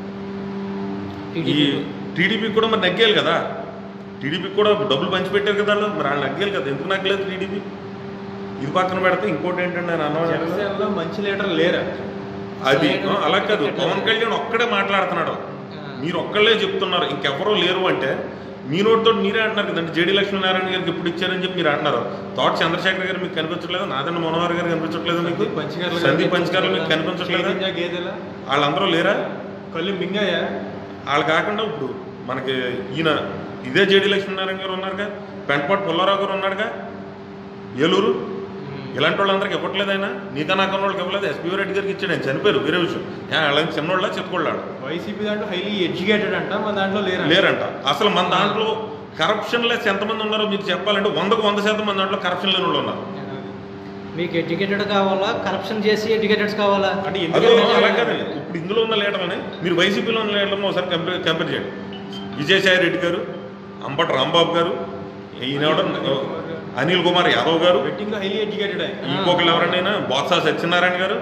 ఈ టీడీపీకి కూడా మరి నగ్గేయాలి కదా టీడీపీకి కూడా డబ్బులు పంచిపెట్టారు కదా వాళ్ళు మరి వాళ్ళు నగ్గేయాలి కదా ఎందుకు నగ్గలేదు టీడీపీ ఇది పక్కన పెడితే ఇంకోటి ఏంటంటే నేను అన్నవాళ్ళు జనసేనలో మంచి లీడర్ లేరు అది ఆ, అలా కాదు పవన్ కళ్యాణ్ ఒక్కడే మాట్లాడుతున్నాడు మీరు ఒక్కళ్ళే చెప్తున్నారు ఇంకెవరో లేరు అంటే మీ నోటితో మీరే అంటున్నారు కదండి జేడీ లక్ష్మీనారాయణ గారికి ఎప్పుడు ఇచ్చారని చెప్పి మీరు అంటున్నారు తోట చంద్రశేఖర్ గారు మీకు కనిపించట్లేదు నాదన్న మనోహర్ గారు కనిపించట్లేదు మీకు సందీప్ పంచకర్ల సందీప్ పంచకర్లు మీకు కనిపించట్లేదా చైతన్య గేదెల వాళ్ళందరూ లేరా కళ్ళు మింగయ్య వాళ్ళు కాకుండా ఇప్పుడు మనకి ఈయన ఇదే జేడీ లక్ష్మీనారాయణ గారు ఉన్నారుగా పెంటపాటి పుల్లారావు గారు ఉన్నారుగా ఏలూరు ఇలాంటి వాళ్ళందరికీ ఇవ్వట్లేదు ఆయన నీకా నాకన్న వాళ్ళకి ఇవ్వలేదు ఎస్పీ రెడ్డి గారికి ఇచ్చాడు ఆయన చనిపోయారు వేరే విషయం ఏ, వాళ్ళని చిన్నోళ్ళ చెప్పుకోళ్ళాడు వైసీపీ దాంట్లో హైలీ ఎడ్యుకేటెడ్ అంట మన దాంట్లో లేరు లేరంట అసలు మన దాంట్లో కరప్షన్ లెస్ ఎంతమంది ఉన్నారో మీరు చెప్పాలంటే వందకు వంద శాతం మన దాంట్లో కరప్షన్ లేని వాళ్ళు ఉన్నారు మీకు ఎడ్యుకేటెడ్ కావాలా కరప్షన్ చేసి ఎడ్యుకేటెడ్స్ కావాలా అంటే అదే ఎందుకు అలా కాదండి ఇప్పుడు ఇందులో ఉన్న లీడర్ని మీరు వైసీపీలో ఉన్న లీడర్ని ఒకసారి కంపేర్ కంపేర్ చేయండి విజయసాయి రెడ్డి గారు అంబటి రాంబాబు గారు ఈయనెవడ అనిల్ కుమార్ యాదవ్ గారు బెట్టింగ్ హైలీ ఎడ్యుకేటెడ్ ఇంకొకరు ఎవరైనా బొత్స సత్యనారాయణ గారు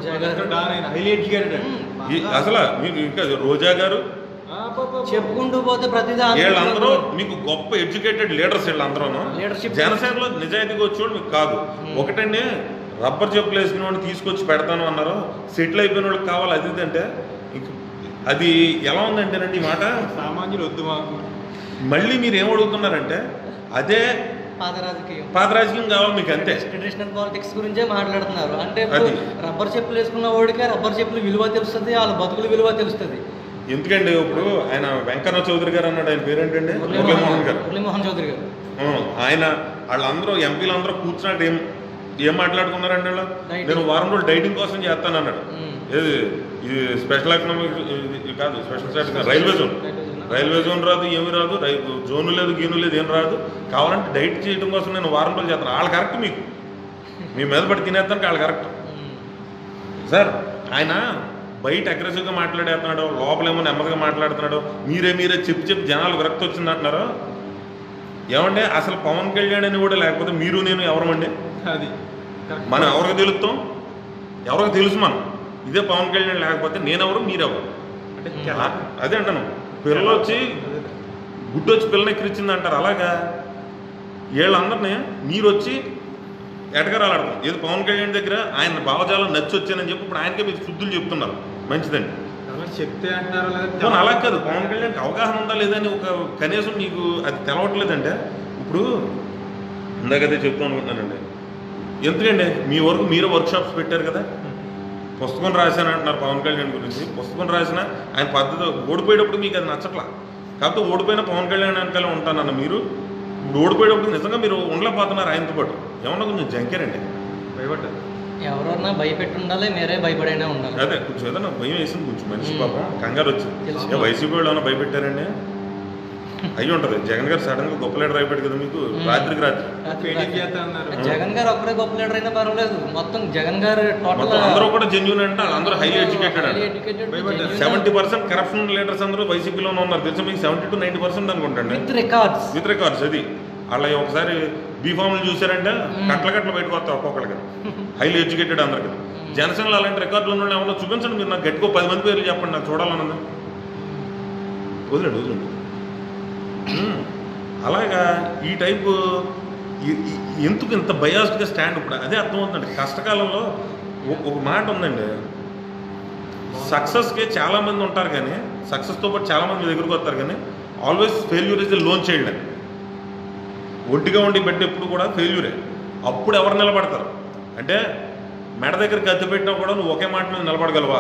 హైలీ ఎడ్యుకేటెడ్ ఈ- అసలు మీకు ఇంకా రోజా గారు చెప్పుకుంటూ పోతే ప్రతిదీ ఆంధ్రప్రదేశ్ వీళ్ళందరూ మీకు గొప్ప ఎడ్యుకేటెడ్ లీడర్స్ వీళ్ళందరూ Leadership. జనసేనలో నిజాయితీగా వచ్చేవాడు మీకు కాదు ఒకటండి రబ్బర్ చెప్పులు వేసుకున్న వాడిని తీసుకొచ్చి పెడతాను అన్నారు సెటిల్ అయిపోయిన వాళ్ళకి కావాలి అది ఇది అంటే ఇంక అది ఎలా ఉందంటేనండి ఈ మాట సామాన్యులు వద్దు మాకు మళ్ళీ మీరు ఏం అడుగుతున్నారంటే అదే పాత రాజకీయం పాత రాజకీయం కావాలి మీకు అంతే ట్రెడిషనల్ పాలిటిక్స్ గురించే మాట్లాడుతున్నారు అంటే ఇప్పుడు అది. రబ్బర్ చెప్పులు వేసుకున్న వాడికే రబ్బర్ చెప్పులు విలువ తెలుస్తుంది వాళ్ళ బతుకుల విలువ తెలుస్తుంది ఎందుకండి ఇప్పుడు ఆయన వెంకన్న చౌదరి గారు అన్నాడు ఆయన పేరేంటండి మురళీమోహన్ గారు మురళీమోహన్ చౌదరి గారు ఆ, ఆయన వాళ్ళందరూ ఎంపీలు అందరూ కూర్చున్నట్టు ఏం ఏం మాట్లాడుకున్నారండి వాళ్ళు Dieting. నేను వారం రోజులు డైటింగ్ కోసం చేస్తాను అన్నాడు మ్మ్. ఏది ఇది స్పెషల్ ఎకనామిక్ ఇది కాదు స్పెషల్ స్టేటస్ కాదు, railway zone railway zone. Railway zone రాదు ఏమి రాదు రై జోను లేదు గీను లేదు ఏం రాదు కావాలంటే డైట్ చేయడం కోసం నేను వారం రోజులు చేస్తాను వాళ్ళు కరెక్ట్ మీకు మీ మీద పడి తినేస్తానికి వాళ్ళు కరెక్ట్ ఉమ్. సార్ ఆయన బయట అగ్రెసివ్గా మాట్లాడేస్తున్నాడు లోపలేమో నెమ్మదిగా మాట్లాడుతున్నాడు మీరే మీరే చెప్పి చెప్పి జనాలు విరక్తి వచ్చింది అంటున్నారు ఏమంటే అసలు పవన్ కళ్యాణ్ అని కూడా లేకపోతే మీరు నేను ఎవరమండి అది correct. మనం ఎవరికి తెలుస్తాం ఎవరికి తెలుసు మనం ఇదే పవన్ కళ్యాణ్ లేకపోతే నేనెవరు మీరెవరు అంటే ఆ, అదే అంటాను పిల్లలు వచ్చి గుడ్డు వచ్చి పిల్లని ఎక్కిరిచ్చింది అంటారు అలాగా వీళ్ళందరినీ మీరు వచ్చి ఎటకరాలాడతాం ఏదో పవన్ కళ్యాణ్ దగ్గర ఆయన భావజాలం నచ్చి వచ్చానని చెప్పి ఇప్పుడు ఆయనకే మీరు శుద్ధులు చెప్తున్నారు మంచిదండి అలా చెప్తే అంటారా లేదా పోనీ అలా కాదు పవన్ కళ్యాణ్కి అవగాహన ఉందా లేదా అని ఒక కనీసం నీకు అది తెలవట్లేదంటే ఇప్పుడు ఇందాకదే చెప్తాం అనుకుంటున్నానండి ఎందుకండి మీ వరకు మీరు వర్క్షాప్స్ పెట్టారు కదా పుస్తకం రాశాను అంటున్నారు పవన్ కళ్యాణ్ గురించి పుస్తకం రాసిన ఆయన పద్ధతి ఓడిపోయేటప్పుడు మీకు అది నచ్చట్లా కాకపోతే ఓడిపోయిన పవన్ కళ్యాణ్ వెనకాలే ఉంటానన్న మీరు ఇప్పుడు ఓడిపోయేటప్పుడు నిజంగా మీరు ఉండలేకపోతున్నారు ఆయనతో పాటు ఏమన్నా కొంచెం జంకేరండి భయపడ్డారు ఎవరన్నా భయపెట్టి ఉండాలి మీరే భయపడైనా ఉండాలి అదే కొంచెం ఏదైనా భయం వేసింది కొంచెం మనిషి పాపం కంగారు వచ్చింది తెలుసు. ఏ వైసీపీ వాళ్ళు ఏమైనా భయపెట్టారండి అయ్యి ఉంటది జగన్ గారు సడన్ గా గొప్ప లీడర్ అయిపోయాడు కదా మీకు రాత్రికి రాత్రి ఫీడింగ్ చేస్తా అన్నారు జగన్ గారు ఒక్కరే గొప్ప లీడర్ అయినా పర్వాలేదు మొత్తం జగన్ గారు టోటల్ మొత్తం అందరూ కూడా జెన్యున్ అంటే అందరూ హైలీ ఎడ్యుకేటెడ్ highly అండి educated, భయపడ్డారు. genuine, seventy percent corruption leaders అందరూ వైసీపీలోనే ఉన్నారు తెలుసా మీకు సెవెంటీ టు నైన్టీ పర్సెంట్ అనుకుంటండి with records. విత్ రికార్డ్స్ అది వాళ్ళ ఒకసారి బీఫామ్లు చూసారంటే కట్ల కట్ల బయటకు వస్తారు ఒక్కొక్కరికి హైలీ ఎడ్యుకేటెడ్ అందరికి జనసేనలో అలాంటి రికార్డులు ఉన్న వాళ్ళు ఏమన్నా చూపించండి మీరు నాకు గట్టిగా పది మంది పేర్లు చెప్పండి నాకు చూడాలన్నది వదిలేండి వదిలేండి ఉమ్. అలాగా ఈ టైపు ఈ- ఈ- ఎందుకు ఇంత బయాస్డ్గా స్టాండ్ ఇప్పుడు అదే అర్థమవుతుందండి కష్టకాలంలో ఒక- ఒక మాట ఉందండి సక్సెస్కి చాలా మంది ఉంటారు కానీ సక్సెస్తో పాటు చాలా మంది మీ దగ్గరకు వస్తారు కానీ always failure is the lone child అని ఒంటిగా ఉండి బిడ్డ ఎప్పుడు కూడా ఫెయిల్యూరే అప్పుడు ఎవరు నిలబడతారు అంటే మెడ దగ్గర కత్తి పెట్టినా కూడా నువ్వు ఒకే మాట మీద నిలబడగలవా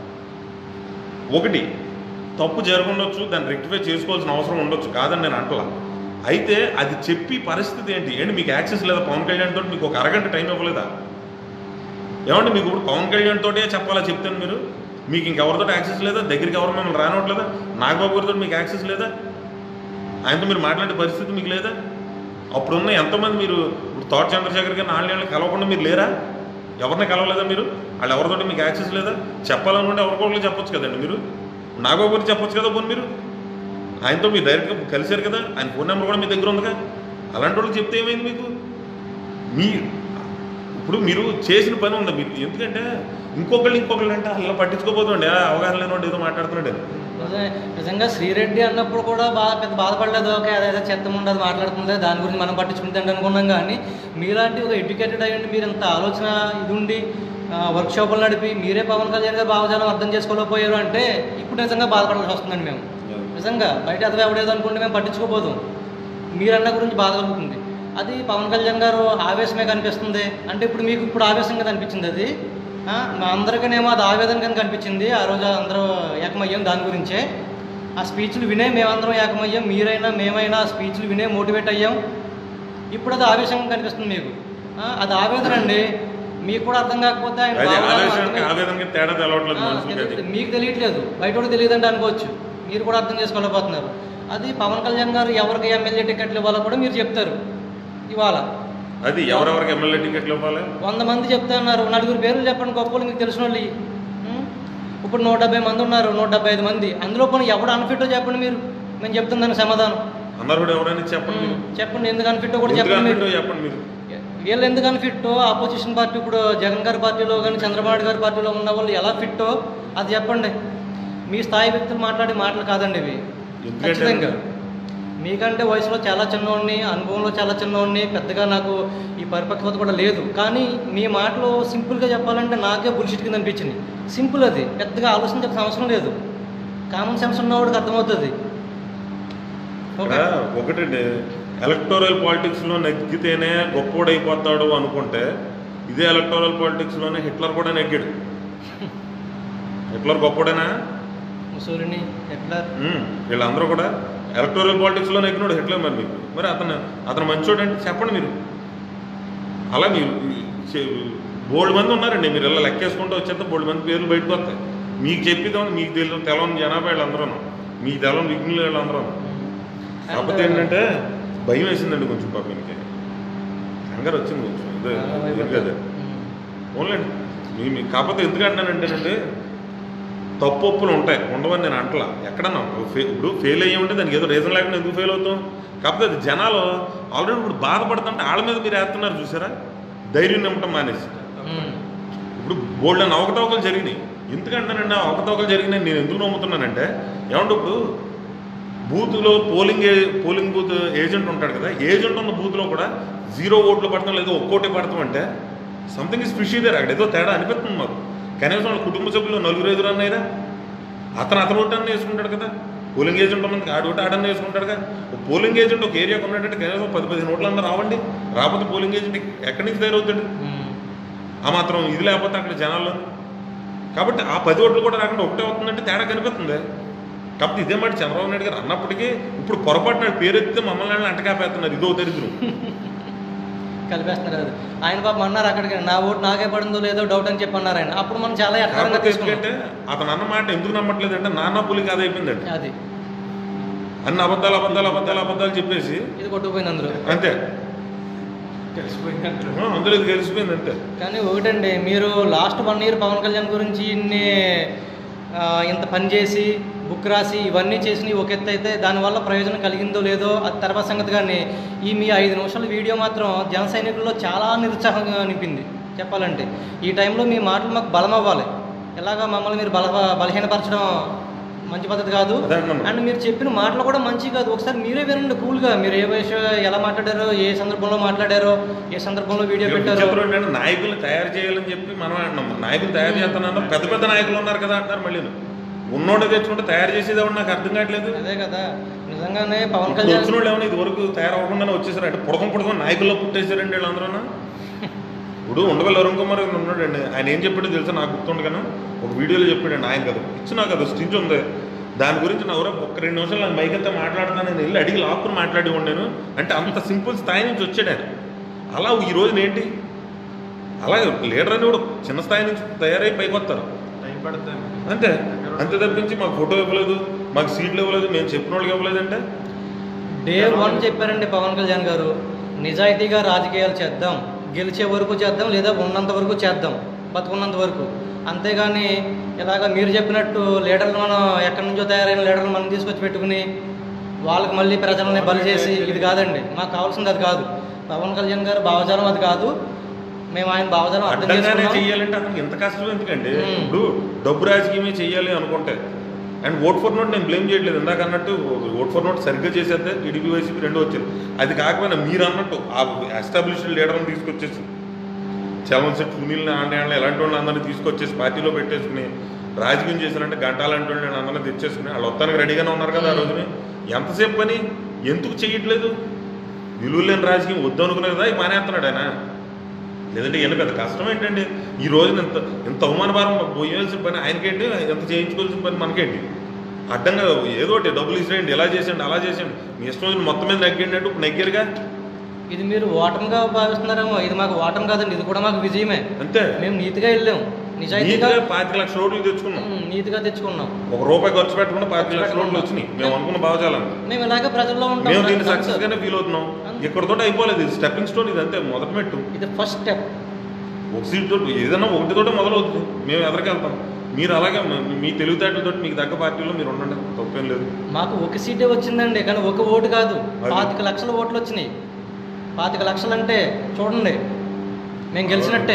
ఒకటి తప్పు జరగundొచ్చు దాన్ని రెక్టిఫై చేసుకోవాల్సిన అవసరం ఉండొచ్చు కాదని నేను అంటలా అయితే అది చెప్పి పరిస్థితి ఏంటి ఏంటి మీకు యాక్సెస్ లేదా పవన్ కళ్యాణ్ తోటి మీకు ఒక అరగంట టైం ఇవ్వలేదా ఏమంటే మీకు ఇప్పుడు పవన్ కళ్యాణ్ తోటే చెప్పాలా చెప్తాను మీరు మీకు ఇంకెవరితో యాక్సెస్ లేదా దగ్గరికి ఎవరు మిమ్మల్ని రానివ్వట్లేదా నాగబాబు గారితో మీకు యాక్సెస్ లేదా ఆయనతో మీరు మాట్లాడే పరిస్థితి మీకు లేదా అప్పుడున్న ఎంతమంది మీరు ఇప్పుడు తోట చంద్రశేఖర్ గారిని నాలుగేళ్ళు కలవకుండా మీరు లేరా ఎవరిని కలవలేదా మీరు వాళ్ళు ఎవరితోటి మీకు యాక్సెస్ లేదా చెప్పాలనుకుంటే ఎవరికొకరికి చెప్పొచ్చు కదండి మీరు నాగబాబు గారికి చెప్పొచ్చు కదా పోనీ మీరు ఆయనతో మీరు డైరెక్ట్గా కలిశారు కదా ఆయన ఫోన్ నెంబర్ కూడా మీ దగ్గర ఉందిగా అలాంటి వాళ్ళు చెప్తే ఏమైంది మీకు మీ ఇప్పుడు మీరు చేసిన పని ఉంది మీరు ఎందుకంటే ఇంకొకళ్ళు ఇంకొకళ్ళు అంటే అలా పట్టించుకోపోతుండే "ఆ, అవగాహన లేనివాడు ఏదో మాట్లాడుతున్నాడు అని." నిజమే. నిజంగా శ్రీరెడ్డి అన్నప్పుడు కూడా బాగా పెద్ద బాధపడలేదు ఓకే అదేదో చెత్త ఉండదు మాట్లాడుతుంది దాని గురించి మనం పట్టించుకుంటే అనుకున్నాం కానీ మీలాంటి ఒక ఎడ్యుకేటెడ్ అయ్యండి మీరు ఇంత ఆలోచన ఇది ఉండి వర్క్షాపులు నడిపి మీరే పవన్ కళ్యాణ్ గారు భావజాలం అర్థం చేసుకోలేకపోయారు అంటే ఇప్పుడు నిజంగా బాధపడాల్సి వస్తుందండి మేము నిజంగా బయట అదే ఎవడేదో అనుకుంటే మేము పట్టించుకోపోదు మీరన్న గురించి బాధ కలుగుతుంది అది పవన్ కళ్యాణ్ గారు ఆవేశమే కనిపిస్తుంది అంటే ఇప్పుడు మీకు ఇప్పుడు ఆవేశంగా కనిపించింది అది ఆ, మా అందరికనేమో అది ఆవేదనగా కనిపించింది ఆ రోజు అందరూ ఏకమయ్యాం దాని గురించే ఆ స్పీచ్లు వినే మేమందరం ఏకమయ్యాం మీరైనా మేమైనా ఆ స్పీచ్లు వినే మోటివేట్ అయ్యాం ఇప్పుడు అది ఆవేశంగా కనిపిస్తుంది మీకు ఆ, అది ఆవేదన అండి మీకు కూడా అర్థం కాకపోతే ఆయన అది భావనలు ఆవేశానికి అర్థమై- ఆవేదనకి తేడా తెలవట్లేదు ఆ, మనుషులకి అది తెలియదు. మీకు తెలియట్లేదు బయట కూడా తెలియదండి అనుకోవచ్చు మీరు కూడా అర్థం చేసుకోలేకపోతున్నారు అది పవన్ కళ్యాణ్ గారు ఎవరికి ఎమ్మెల్యే టికెట్లు ఇవ్వాలో కూడా మీరు చెప్తారు ఇవాళ అది ఎవరెవరికి ఎమ్మెల్యే టికెట్లు ఇవ్వాలి వంద మంది చెప్తున్నారు నలుగురు పేర్లు చెప్పండి గొప్ప వాళ్ళు మీకు తెలిసిన వాళ్ళు ఉం? ఇప్పుడు నూట డెబ్బై మంది ఉన్నారు నూట డెబ్బై ఐదు మంది అందులో పోనీ ఎవడు అన్ఫిట్టో చెప్పండి మీరు మేము చెప్తాం దానికి సమాధానం అనర్హుడు ఎవరైనా చెప్పండి ఉం, మీరు చెప్పండి ఎందుకు అన్ఫిట్టో కూడా ఎందుకు చెప్పండి మీరు అన్నట్టు చెప్పండి మీరు వీళ్ళు ఎందుకు అన్ఫిట్టో ఆపోజిషన్ పార్టీ ఇప్పుడు జగన్ గారి పార్టీలో కానీ చంద్రబాబు నాయుడు గారి పార్టీలో ఉన్న వాళ్ళు ఎలా ఫిట్టో అది చెప్పండి మీ స్థాయి వ్యక్తులు మాట్లాడే మాటలు కాదండి ఇవి ఎందుకంటే- ఖచ్చితంగా మీకంటే వయసులో చాలా చిన్నవాడిని అనుభవంలో చాలా చిన్నవాడిని పెద్దగా నాకు ఈ పరిపక్వత కూడా లేదు కానీ మీ మాటలు సింపుల్గా చెప్పాలంటే నాకే బుల్షిట్ కింద అనిపించింది సింపుల్ అది పెద్దగా ఆలోచించాల్సిన అవసరం లేదు కామన్ సెన్స్ ఉన్నవాడికి అర్థమవుతుంది ఇక్కడ ఒకటండి ఎలక్టోరల్ పాలిటిక్స్ లో నెగ్గితేనే గొప్పోడు అయిపోతాడు అనుకుంటే ఇదే ఎలక్టోరల్ పాలిటిక్స్ లోనే హిట్లర్ కూడా నెగ్గాడు హిట్లర్ గొప్పోడేనా ముసూరిని ఎట్లా ఉమ్, వీళ్ళందరూ కూడా ఎలక్టోరల్ పాలిటిక్స్ లో నెగ్గినాడు హిట్లర్ మరి మీకు మరి అతను అతను మంచోడు అంటే చెప్పండి మీరు అలా మీరు బోల్డ్ మంది ఉన్నారండి మీరు ఇలా లెక్కేసుకుంటూ వచ్చేస్తే బోల్డ్ మంది పేర్లు బయటకు వస్తాయి మీకు చెప్పిద్దాం మీకు తెలియదు తెలవని జనాభా వీళ్ళందరూ మీకు తెలవని విఘ్నులు వీళ్ళందరూ కాకపోతే ఏంటంటే భయం వేసిందండి కొంచెం పాపం ఈయనకి కంగారు వచ్చింది కొంచెం ఇదే ఇది కదా ఓన్లేండి మీ మీ- కాకపోతే ఎందుకు అంటున్నానంటేనండి తప్పు ఒప్పులు ఉంటాయి ఉండవని నేను అంటలా ఎక్కడన్నా ఇప్పుడు ఫే- ఇప్పుడు ఫెయిల్ అయ్యి ఉంటే దానికి ఏదో రీజన్ లేకుండా ఎందుకు ఫెయిల్ అవుతాం కాకపోతే అది జనాలు ఆల్రెడీ ఇప్పుడు బాధపడుతుంటే వాళ్ళ మీద మీరు వేస్తున్నారు చూసారా ధైర్యం నింపటం మానేసి ఉం. ఇప్పుడు బోల్డ్ అని అవకతవకలు జరిగినాయి ఎందుకంటానండి ఆ అవకతవకలు జరిగినాయి నేను ఎందుకు నమ్ముతున్నానంటే ఏమంటే ఇప్పుడు బూత్లో పోలింగ్ ఏ- పోలింగ్ బూత్ ఏజెంట్ ఉంటాడు కదా ఏజెంట్ ఉన్న బూత్లో కూడా జీరో ఓట్లు పడతాం లేదా ఒక్కోటే పడతాం అంటే సంథింగ్ ఇస్ ఫిష్ ఇదే అక్కడ ఏదో తేడా అనిపిస్తుంది మాకు కనీసం వాళ్ళ కుటుంబ సభ్యులు నలుగురు ఐదుగురు అన్నాయిరా అతను అతను ఓటు అన్న వేసుకుంటాడు కదా పోలింగ్ ఏజెంట్ ఉన్నది ఆడు ఓటు ఆడన్న వేసుకుంటాడు కదా ఒక పోలింగ్ ఏజెంట్ ఒక ఏరియాకి ఉన్నాడంటే కనీసం పది పదిహేను ఓట్లు అన్న రావండి రాకపోతే పోలింగ్ ఏజెంట్ ఎక్కడి నుంచి తయారవుతాడు ఉం. ఆ మాత్రం ఇది లేకపోతే అక్కడ జనాల్లో కాబట్టి ఆ పది ఓట్లు కూడా రాకుండా ఒకటే అవుతుందంటే తేడా కనిపిస్తుంది కాబట్టి ఇదే మాట చంద్రబాబు నాయుడు గారు అన్నప్పటికీ ఇప్పుడు పొరపాటున పేరు ఎత్తితే మమ్మల్ని అంటకాపేస్తున్నారు ఇదో దరిద్రం కలిపేస్తున్నారు అది ఆయన పాపం అన్నారు అక్కడికి నా ఓటు నాకే పడిందో లేదో డౌట్ అని చెప్పి అన్నారు ఆయన అప్పుడు మనం చాలా ఎక్కడంగా కాకపోతే తీసుకున్నాం ఎందుకంటే అతను అన్న మాట ఎందుకు నమ్మట్లేదంటే నాన్న పులి కాదు అయిపోయిందండి అది అన్ని అబద్ధాలు అబద్ధాలు అబద్ధాలు అబద్ధాలు చెప్పేసి ఇది కొట్టుకుపోయింది అందులో అంతే తెలిసిపోయింది అంటారు ఆ, అందులో ఇది తెలిసిపోయింది అంతే కానీ ఒకటండి మీరు last one year Pawan Kalyan గురించి ఇన్ని ఆ, ఇంత పని చేసి బుక్ రాసి ఇవన్నీ చేసి ఒక ఎత్తు అయితే దానివల్ల ప్రయోజనం కలిగిందో లేదో అది తర్వాత సంగతి కానీ ఈ మీ ఐదు నిమిషాల వీడియో మాత్రం జన సైనికుల్లో చాలా నిరుత్సాహంగా అనిపింది చెప్పాలంటే ఈ టైంలో మీ మాటలు మాకు బలం అవ్వాలి ఎలాగా మమ్మల్ని మీరు బల బలహీనపరచడం మంచి పద్ధతి కాదు అదే అంటున్నాను. అండ్ మీరు చెప్పిన మాటలు కూడా మంచి కాదు ఒకసారి మీరే వినండి కూల్గా మీరు ఏ విషయం ఎలా మాట్లాడారో ఏ సందర్భంలో మాట్లాడారో ఏ సందర్భంలో వీడియో పెట్టారో విచిత్రం ఏంటంటే నాయకులు తయారు చేయాలని చెప్పి మనం అంటున్నాం నాయకులు తయారు చేస్తున్నారు పెద్ద పెద్ద నాయకులు ఉన్నారు కదా అంటారు మళ్ళీ ఉన్నోడే తెచ్చుకుంటే తయారు చేసేది ఎవరు నాకు అర్థం కావట్లేదు అదే కదా నిజంగానే పవన్ ఇప్పుడు కళ్యాణ్ వచ్చిన వాళ్ళు ఏమైనా ఇది వరకు తయారవ్వకుండానే వచ్చేసారు అంటే పుడకం పుడకం నాయకుల్లో పుట్టేశారండి వీళ్ళందరూ ఇప్పుడు ఉండవల్లి అరుణ్ కుమార్ గారు ఉన్నాడండి ఆయన ఏం చెప్పాడో తెలుసా నాకు గుర్తుండగాను ఒక వీడియోలో చెప్పాడండి ఆయన కదా ఇచ్చి నాకు అది స్టిచ్ ఉంది దాని గురించి నా ఎవరో ఒక రెండు నిమిషాలు నాకు మైక్ అంతా మాట్లాడతాను నేను వెళ్ళి అడిగి లాక్కుని మాట్లాడి ఉండాను అంటే అంత సింపుల్ స్థాయి నుంచి వచ్చాడు ఆయన అలా ఈ రోజున ఏంటి అలాగే లీడర్ అని కూడా చిన్న స్థాయి నుంచి తయారై పైకి వస్తారు టైం పడుతుంది అంతే అంతే తప్పించి మాకు ఫోటో ఇవ్వలేదు మాకు సీట్లు ఇవ్వలేదు మేము చెప్పిన వాళ్ళకి ఇవ్వలేదంటే డే వన్ చెప్పారండి పవన్ కళ్యాణ్ గారు నిజాయితీగా రాజకీయాలు చేద్దాం గెలిచే వరకు చేద్దాం లేదా ఉన్నంత వరకు చేద్దాం బతుకున్నంత వరకు అంతేగాని ఇలాగ మీరు చెప్పినట్టు లీడర్లు మనం ఎక్కడి నుంచో తయారైన లీడర్లు మనం తీసుకొచ్చి పెట్టుకుని వాళ్ళకి మళ్ళీ ప్రజలని బలి చేసి ఇది కాదండి మాకు కావాల్సింది అది కాదు పవన్ కళ్యాణ్ గారు భావజాలం అది కాదు మేము ఆయన భావజాలం అర్థం అడ్డంగానే చేసుకున్నాం చెయ్యాలంటే అతనికి ఎంత కష్టం ఎందుకంటే మ్మ్. ఇప్పుడు డబ్బు రాజకీయమే చెయ్యాలి అనుకుంటే అండ్ ఓట్ ఫర్ నోట్ నేను బ్లేమ్ చేయట్లేదు ఇందాక అన్నట్టు ఓట్ ఫర్ నోట్ సరిగ్గా చేసేస్తే టీడీపీ వైసీపీ రెండు వచ్చింది అది కాకపోయినా మీరు అన్నట్టు ఆ ఎస్టాబ్లిష్డ్ లీడర్ని తీసుకొచ్చేసి చలన్ సెట్ సునీల్ ఆండేళ్ళ ఎలాంటి వాళ్ళు అందరినీ తీసుకొచ్చేసి పార్టీలో పెట్టేసుకుని రాజకీయం చేశారంటే గంటాలంటి వాళ్ళు అందరినీ తెచ్చేసుకుని వాళ్ళు మొత్తానికి రెడీగానే ఉన్నారు కదా ఆ రోజుని ఎంతసేపు పని ఎందుకు చేయట్లేదు విలువ లేని రాజకీయం వద్దు అనుకునే కదా మానేస్తున్నాడు ఆయన లేదంటే ఈయన పెద్ద కష్టం ఏంటండి ఈ రోజున ఇంత ఇంత అవమాన భారం పోయాల్సిన పని ఆయనకేంటి ఎంత చేయించుకోవాల్సిన పని మనకేంటి అడ్డంగా ఏదో ఒకటి డబ్బులు ఇసిరేయండి ఇలా చేసేయండి అలా చేసేయండి మీ ఇష్టం వచ్చిన మొత్తం మీద నెగ్గండి అంటే ఇప్పుడు నెగ్గారుగా ఇది మీరు ఓటమిగా భావిస్తున్నారేమో ఇది మాకు ఓటం కాదండి ఇది కూడా మాకు విజయమే అంతే మేము నీతిగా వెళ్ళాం నిజాయితీగా నీట్గా పాతిక లక్షల రోడ్లు తెచ్చుకున్నాం ఉమ్, నీతిగా తెచ్చుకున్నాం ఒక రూపాయి ఖర్చు పెట్టకుండా పాతిక లక్షల రోడ్లు వచ్చినాయి మేము అనుకున్న భావజాలం మేము ఇలాగే ప్రజల్లో ఉంటాం మేము దీన్ని అంతే. సక్సెస్ గానే ఫీల్ అవుతున్నాం అంతే ఇక్కడతో అయిపోలేదు ఇది స్టెప్పింగ్ స్టోన్ ఇది అంతే మొదటి మెట్టు ఇది ఫస్ట్ స్టెప్ ఒక సీట్ తోటి ఏదైనా ఒకటితోటే మొదలవుతుంది మేము ఎదరికెళ్తాం మీరు అలాగే మ- మీ తెలివితేటలతో మీకు దగ్గర పార్టీలో మీరు ఉండండి తప్పేం లేదు మాకు ఒక సీటే వచ్చిందండి కానీ ఒక ఓటు కాదు అది. పాతిక లక్షల ఓట్లు వచ్చినాయి పాతిక లక్షలు అంటే చూడండి మేము గెలిచినట్టే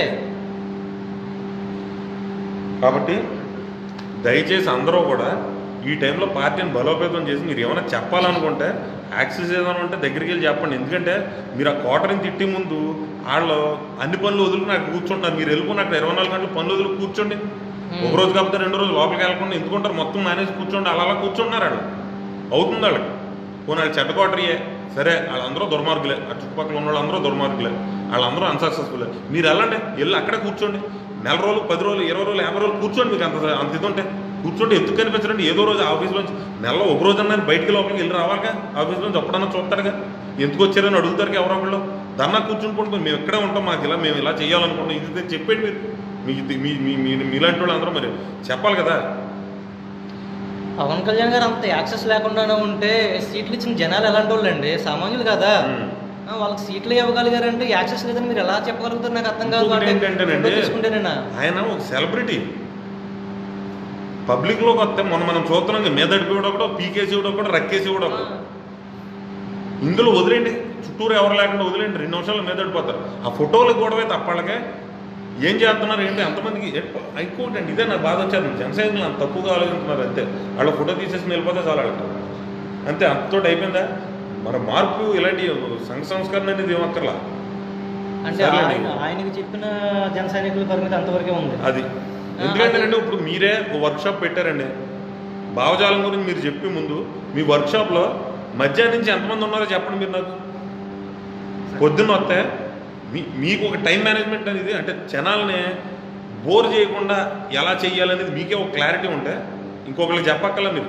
కాబట్టి దయచేసి అందరూ కూడా ఈ టైంలో పార్టీని బలోపేతం చేసి మీరు ఏమైనా చెప్పాలనుకుంటే యాక్సెస్ ఏదైనా ఉంటే దగ్గరికి వెళ్ళి చెప్పండి ఎందుకంటే మీరు ఆ క్వార్టర్ని తిట్టి ముందు వాళ్ళు అన్ని పనులు వదులుకుని అక్కడ కూర్చుంటారు మీరు వెళ్ళిపోయిన అక్కడ ఇరవై నాలుగు గంటలు పనులు వదులు కూర్చోండి ఒక రోజు కాకపోతే రెండు రోజులు లోపలికి వెళ్ళకుండా ఎందుకుంటారు మొత్తం మేనేజ్ కూర్చోండి అలా అలా కూర్చుంటున్నారు వాళ్ళు అవుతుంది వాళ్ళకి పోనీ వాళ్ళు చెడ్డ క్వార్టరీయే సరే వాళ్ళందరూ దుర్మార్గులే ఆ చుట్టుపక్కల ఉన్న వాళ్ళందరూ దుర్మార్గులే వాళ్ళందరూ అన్సక్సెస్ఫుల్ మీరు వెళ్ళండి వెళ్ళి అక్కడే కూర్చోండి నెల రోజులు పది రోజులు ఇరవై రోజులు యాభై రోజులు కూర్చోండి మీకు అంత అంత ఇది ఉంటే కూర్చోండి ఎందుకు కనిపించండి ఏదో రోజు ఆఫీస్లోంచి నెలలో ఒక రోజు అన్నా బయటికి లోపలికి వెళ్ళి రావాలిగా ఆఫీస్లోంచి ఎప్పుడన్నా చూస్తారుగా ఎందుకు వచ్చారని అడుగుతారు ఎవరో ఒకళ్ళు దన్నా కూర్చుని పోండి మేము ఎక్కడే ఉంటాం మాకు ఇలా మేము ఇలా చేయాలనుకుంటాం ఇది ఇది అని చెప్పండి మీరు మీకు ఇది- మీ మీ మీ- మీలాంటి వాళ్ళు అందరూ మరి చెప్పాలి కదా పవన్ కళ్యాణ్ గారు అంత యాక్సెస్ లేకుండానే ఉంటే సీట్లు ఇచ్చిన జనాలు ఎలాంటి వాళ్ళు అండి సామాన్యులు కదా ఉమ్. ఆ, వాళ్ళకి సీట్లు ఇవ్వగలిగారంటే యాక్సెస్ లేదని మీరు ఎలా చెప్పగలుగుతారు నాకు అర్థం కాదు ఇంకొకటి అంటే ఏంటంటేనండి, రెండో తీసుకుంటేనేనా ఆయన ఒక సెలబ్రిటీ పబ్లిక్లోకి వస్తే మొన్న మనం చూస్తున్నాం కదా, మీదడిపి కూడా ఒకడు పీకేసి కూడా ఒకడు రక్కేసి కూడా ఒకడు ఇందులో వదిలేండి చుట్టూరు ఎవరు లేకుండా వదిలేండి రెండు నిమిషాలు మీద పడిపోతారు ఆ ఫోటోలు గొడవే తప్పళ్ళకే ఏం చేస్తున్నారు ఏంటి అంతమందికి ఇంకోటి అండి ఇదే నాకు బాధ వచ్చేది జనసైనికులు అంత తక్కువగా ఆలోచిస్తున్నారు అంతే వాళ్ళ ఫోటో తీసేసి వెళ్ళిపోతే చాలా వాళ్ళకి అంతే అంతతోటి అయిపోయిందా మన మార్పు ఇలాంటి సంఘ సంస్కరణ అనేది ఏమక్కర్లా అంటే సర్లేండి. ఆయన ఆయనకి చెప్పిన జన సైనికుల పరిమితి అంతవరకే ఉంది అది ఎందుకంటే ఇప్పుడు మీరే ఒక వర్క్షాప్ పెట్టారండి భావజాలం గురించి మీరు చెప్పి ముందు మీ వర్క్షాప్లో మధ్యాహ్నం నుంచి ఎంతమంది ఉన్నారో చెప్పండి మీరు నాకు పొద్దున్న వస్తే మీ మీకు ఒక టైం మేనేజ్మెంట్ అనేది అంటే జనాల్ని బోర్ చేయకుండా ఎలా చేయాలనేది మీకే ఒక క్లారిటీ ఉంటే ఇంకొకరికి చెప్పక్కర్లా మీరు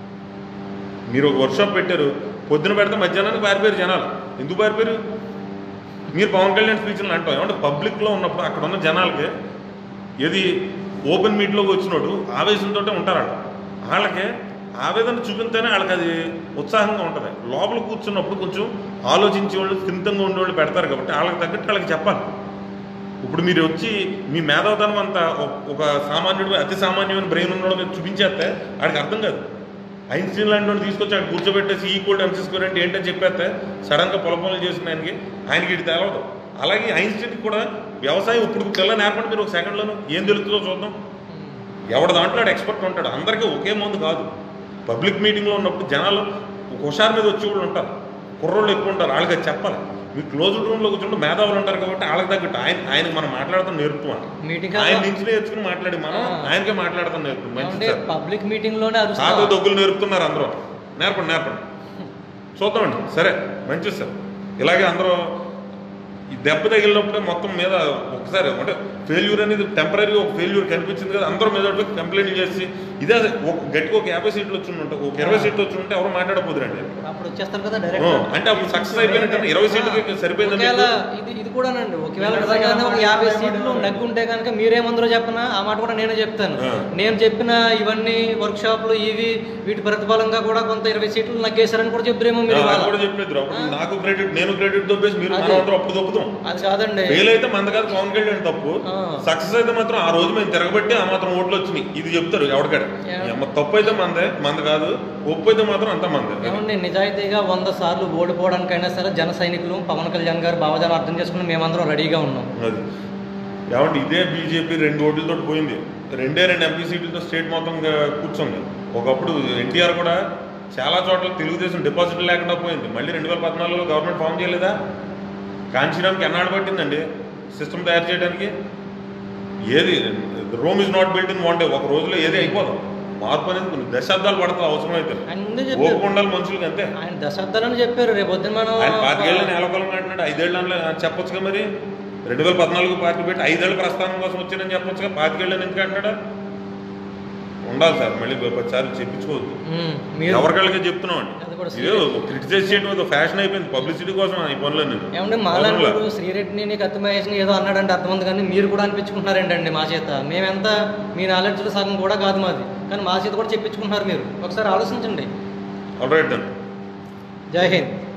మీరు ఒక వర్క్షాప్ పెట్టారు పొద్దున పెడితే మధ్యాహ్నానికి పారిపోయారు జనాలు ఎందుకు పారిపోయారు మీరు పవన్ కళ్యాణ్ స్పీచ్లు అంటాం ఏమంటే పబ్లిక్లో ఉన్నప్పుడు అక్కడ ఉన్న జనాలకి ఏది ఓపెన్ మీట్లోకి వచ్చినోడు ఆవేశంతో ఉంటారు వాళ్ళు వాళ్ళకి ఆవేదన చూపిస్తేనే వాళ్ళకి అది ఉత్సాహంగా ఉంటుంది లోపల కూర్చున్నప్పుడు కొంచెం ఆలోచించే వాళ్ళు స్థిమితంగా ఉండేవాళ్ళు పెడతారు కాబట్టి వాళ్ళకి తగ్గట్టు వాళ్ళకి చెప్పాలి ఇప్పుడు మీరు వచ్చి మీ మేధావతనం అంతా ఒక- ఒక సామాన్యుడు అతి సామాన్యమైన బ్రెయిన్ ఉన్నోడు మీరు చూపించేస్తే వాడికి అర్థం కాదు ఐన్స్టీన్ లాంటి వాడిని తీసుకొచ్చి అక్కడ కూర్చోబెట్టేసి ఈక్వల్ ఎంసీ స్క్వేర్ అంటే ఏంటని చెప్పేస్తే సడన్గా పొల పనులు చేసిన ఆయనకి ఆయనకి ఇటు తెలవదు అలాగే ఐన్స్టీన్కి కూడా వ్యవసాయం ఇప్పుడు పిల్ల నేర్పండి మీరు ఒక సెకండ్లోనూ ఏం తెలుస్తుందో చూద్దాం ఎవడ దాంట్లో ఎక్స్పర్ట్ ఉంటాడు అందరికీ ఒకే మందు కాదు పబ్లిక్ మీటింగ్లో ఉన్నప్పుడు జనాలు ఒక హుషారు మీద వచ్చి వాళ్ళు ఉంటారు కుర్రోళ్ళు ఎక్కువ ఉంటారు వాళ్ళకి అది చెప్పాలి మీ క్లోజ్డ్ రూమ్లో కూర్చుంటే మేధావులు ఉంటారు కాబట్టి వాళ్ళకి తగ్గట్టు ఆయన ఆయన మనం మాట్లాడతాం నేర్పుతాం మీటింగ్ ఆయన నుంచి నేర్చుకుని మాట్లాడి మనం ఆ. ఆయనకే మాట్లాడతాం నేర్పు మంచిది ఏమంటే సార్ పబ్లిక్ మీటింగ్ లోనే తాత అరుస్తారు దొగ్గులు నేర్పుతున్నారు అందరూ నేర్పండి నేర్పండి చూద్దామండి సరే మంచిది సార్ ఇలాగే అందరూ ఈ దెబ్బ తగిలినప్పుడే మొత్తం మీద ఒకసారి అంటే ఫెయిల్యూర్ అనేది టెంపరీ ఒక ఫెయిల్యూర్ కనిపించింది కదా అందరూ మీద కంప్లైంట్ చేసి ఇదే ఒక గట్టిగా ఒక యాభై సీట్లు వచ్చి ఉంటే ఒక ఇరవై సీట్లు వచ్చి ఉంటే ఎవరు మాట్లాడకపోదురండి అప్పుడు వచ్చేస్తారు కదా ఆ, డైరెక్ట్ అంటే అప్పుడు సక్సెస్ అయిపోయినట్టు ఇరవై సీట్లకి సరిపోయిందండి ఒకవేళ ఇది ఇది కూడానండి ఒకవేళ నిజంగానే ఒక యాభై సీట్లు నగ్గుంటే కనుక మీరేమందరో చెప్పనా ఆ మాట కూడా నేనే చెప్తాను ఆ. నేను చెప్పిన ఇవన్నీ వర్క్ షాప్లు ఇవి వీటి ప్రతిఫలంగా కూడా కొంత ఇరవై సీట్లు నగ్గేశారని కూడా చెప్తారేమో మీరు అది ఇవాళ. కూడా చెప్పలేదు అప్పుడు నాకు క్రెడిట్ నేను క్రెడిట్ దొబ్బేసి మీరు అది. మనం అందరూ అప్పుడు దొప్పుతాం అది కాదండి ఫెయిల్ అయితే మంద కాదు పవన్ కళ్యాణ్ తప్పు ఆ. సక్సెస్ అయితే మాత్రం ఆ రోజు మేము తిరగబట్టి ఆ మాత్రం ఓట్లు వచ్చినాయి ఇది చెప్తారు ఎవరికాడ ఏం- ఏమ్మ తప్పు అయితే మందే మంద కాదు ఒప్పు అయితే మాత్రం అంత మందే ఏమండి నిజాయితీగా వంద సార్లు ఓడిపోవడానికైనా సరే జన సైనికులు పవన్ కళ్యాణ్ గారు భావజాలం అర్థం చేసుకుని మేమందరం రెడీగా ఉన్నాం అది ఏమంటే ఇదే బీజేపీ రెండు ఓట్లతో పోయింది రెండే రెండు ఎంపీ సీట్లతో స్టేట్ మొత్తం గా- కూర్చుంది ఒకప్పుడు ఎన్టీఆర్ కూడా చాలా చోట్ల తెలుగుదేశం డిపాజిట్ లేకుండా పోయింది మళ్ళీ రెండు వేల పద్నాలుగులో గవర్నమెంట్ ఫామ్ చేయలేదా కాంచీరామ్కి ఎన్నాడు పట్టిందండి సిస్టమ్ తయారు చేయడానికి ఏది Rome is not built in one day ఒక రోజులో ఏది అయిపోదు మార్పు అనేది కొన్ని దశాబ్దాలు పడుతుంది అవసరం అయితే ఆయన ముందే చెప్పారు ఓపిక ఉండాలి మనుషులకి అంతే ఆయన దశాబ్దాలని చెప్పారు రేపు పొద్దున్న మనం ఆయన పాతికేళ్ళు నేలకొలం అంటున్నాడు ఐదేళ్ళు చెప్పొచ్చుగా మరి రెండు వేల పద్నాలుగు పార్టీ పెట్టి ఐదేళ్ల ప్రస్థానం కోసం వచ్చిందని చెప్పొచ్చుగా పాతికేళ్ళు ఎందుకు అంటాడా ఉండాలి సార్ మళ్ళీ పదిసార్లు చెప్పించుకోవద్దు ఉమ్, మీరు ఎవరికాళ్ళకే చెప్తున్నాం అది కూడా అండి ఇదే క్రిటిసైజ్ చేయడం ఏదో ఫ్యాషన్ అయిపోయింది పబ్లిసిటీ కోసం ఈ పనులు నేను ఏమంటే మాలాంటి శ్రీరెడ్డిని కత్తి మహేష్ని ఏదో అన్నాడంటే అర్థమంది కానీ మీరు కూడా అనిపించుకుంటున్నారేంటండి మా చేత మేమెంత మీ నాలెడ్జ్లో సగం కూడా కాదు మాది కానీ మా చేత కూడా చెప్పించుకుంటున్నారు మీరు ఒకసారి ఆలోచించండి ఆల్రైట్ దన్ జై హింద్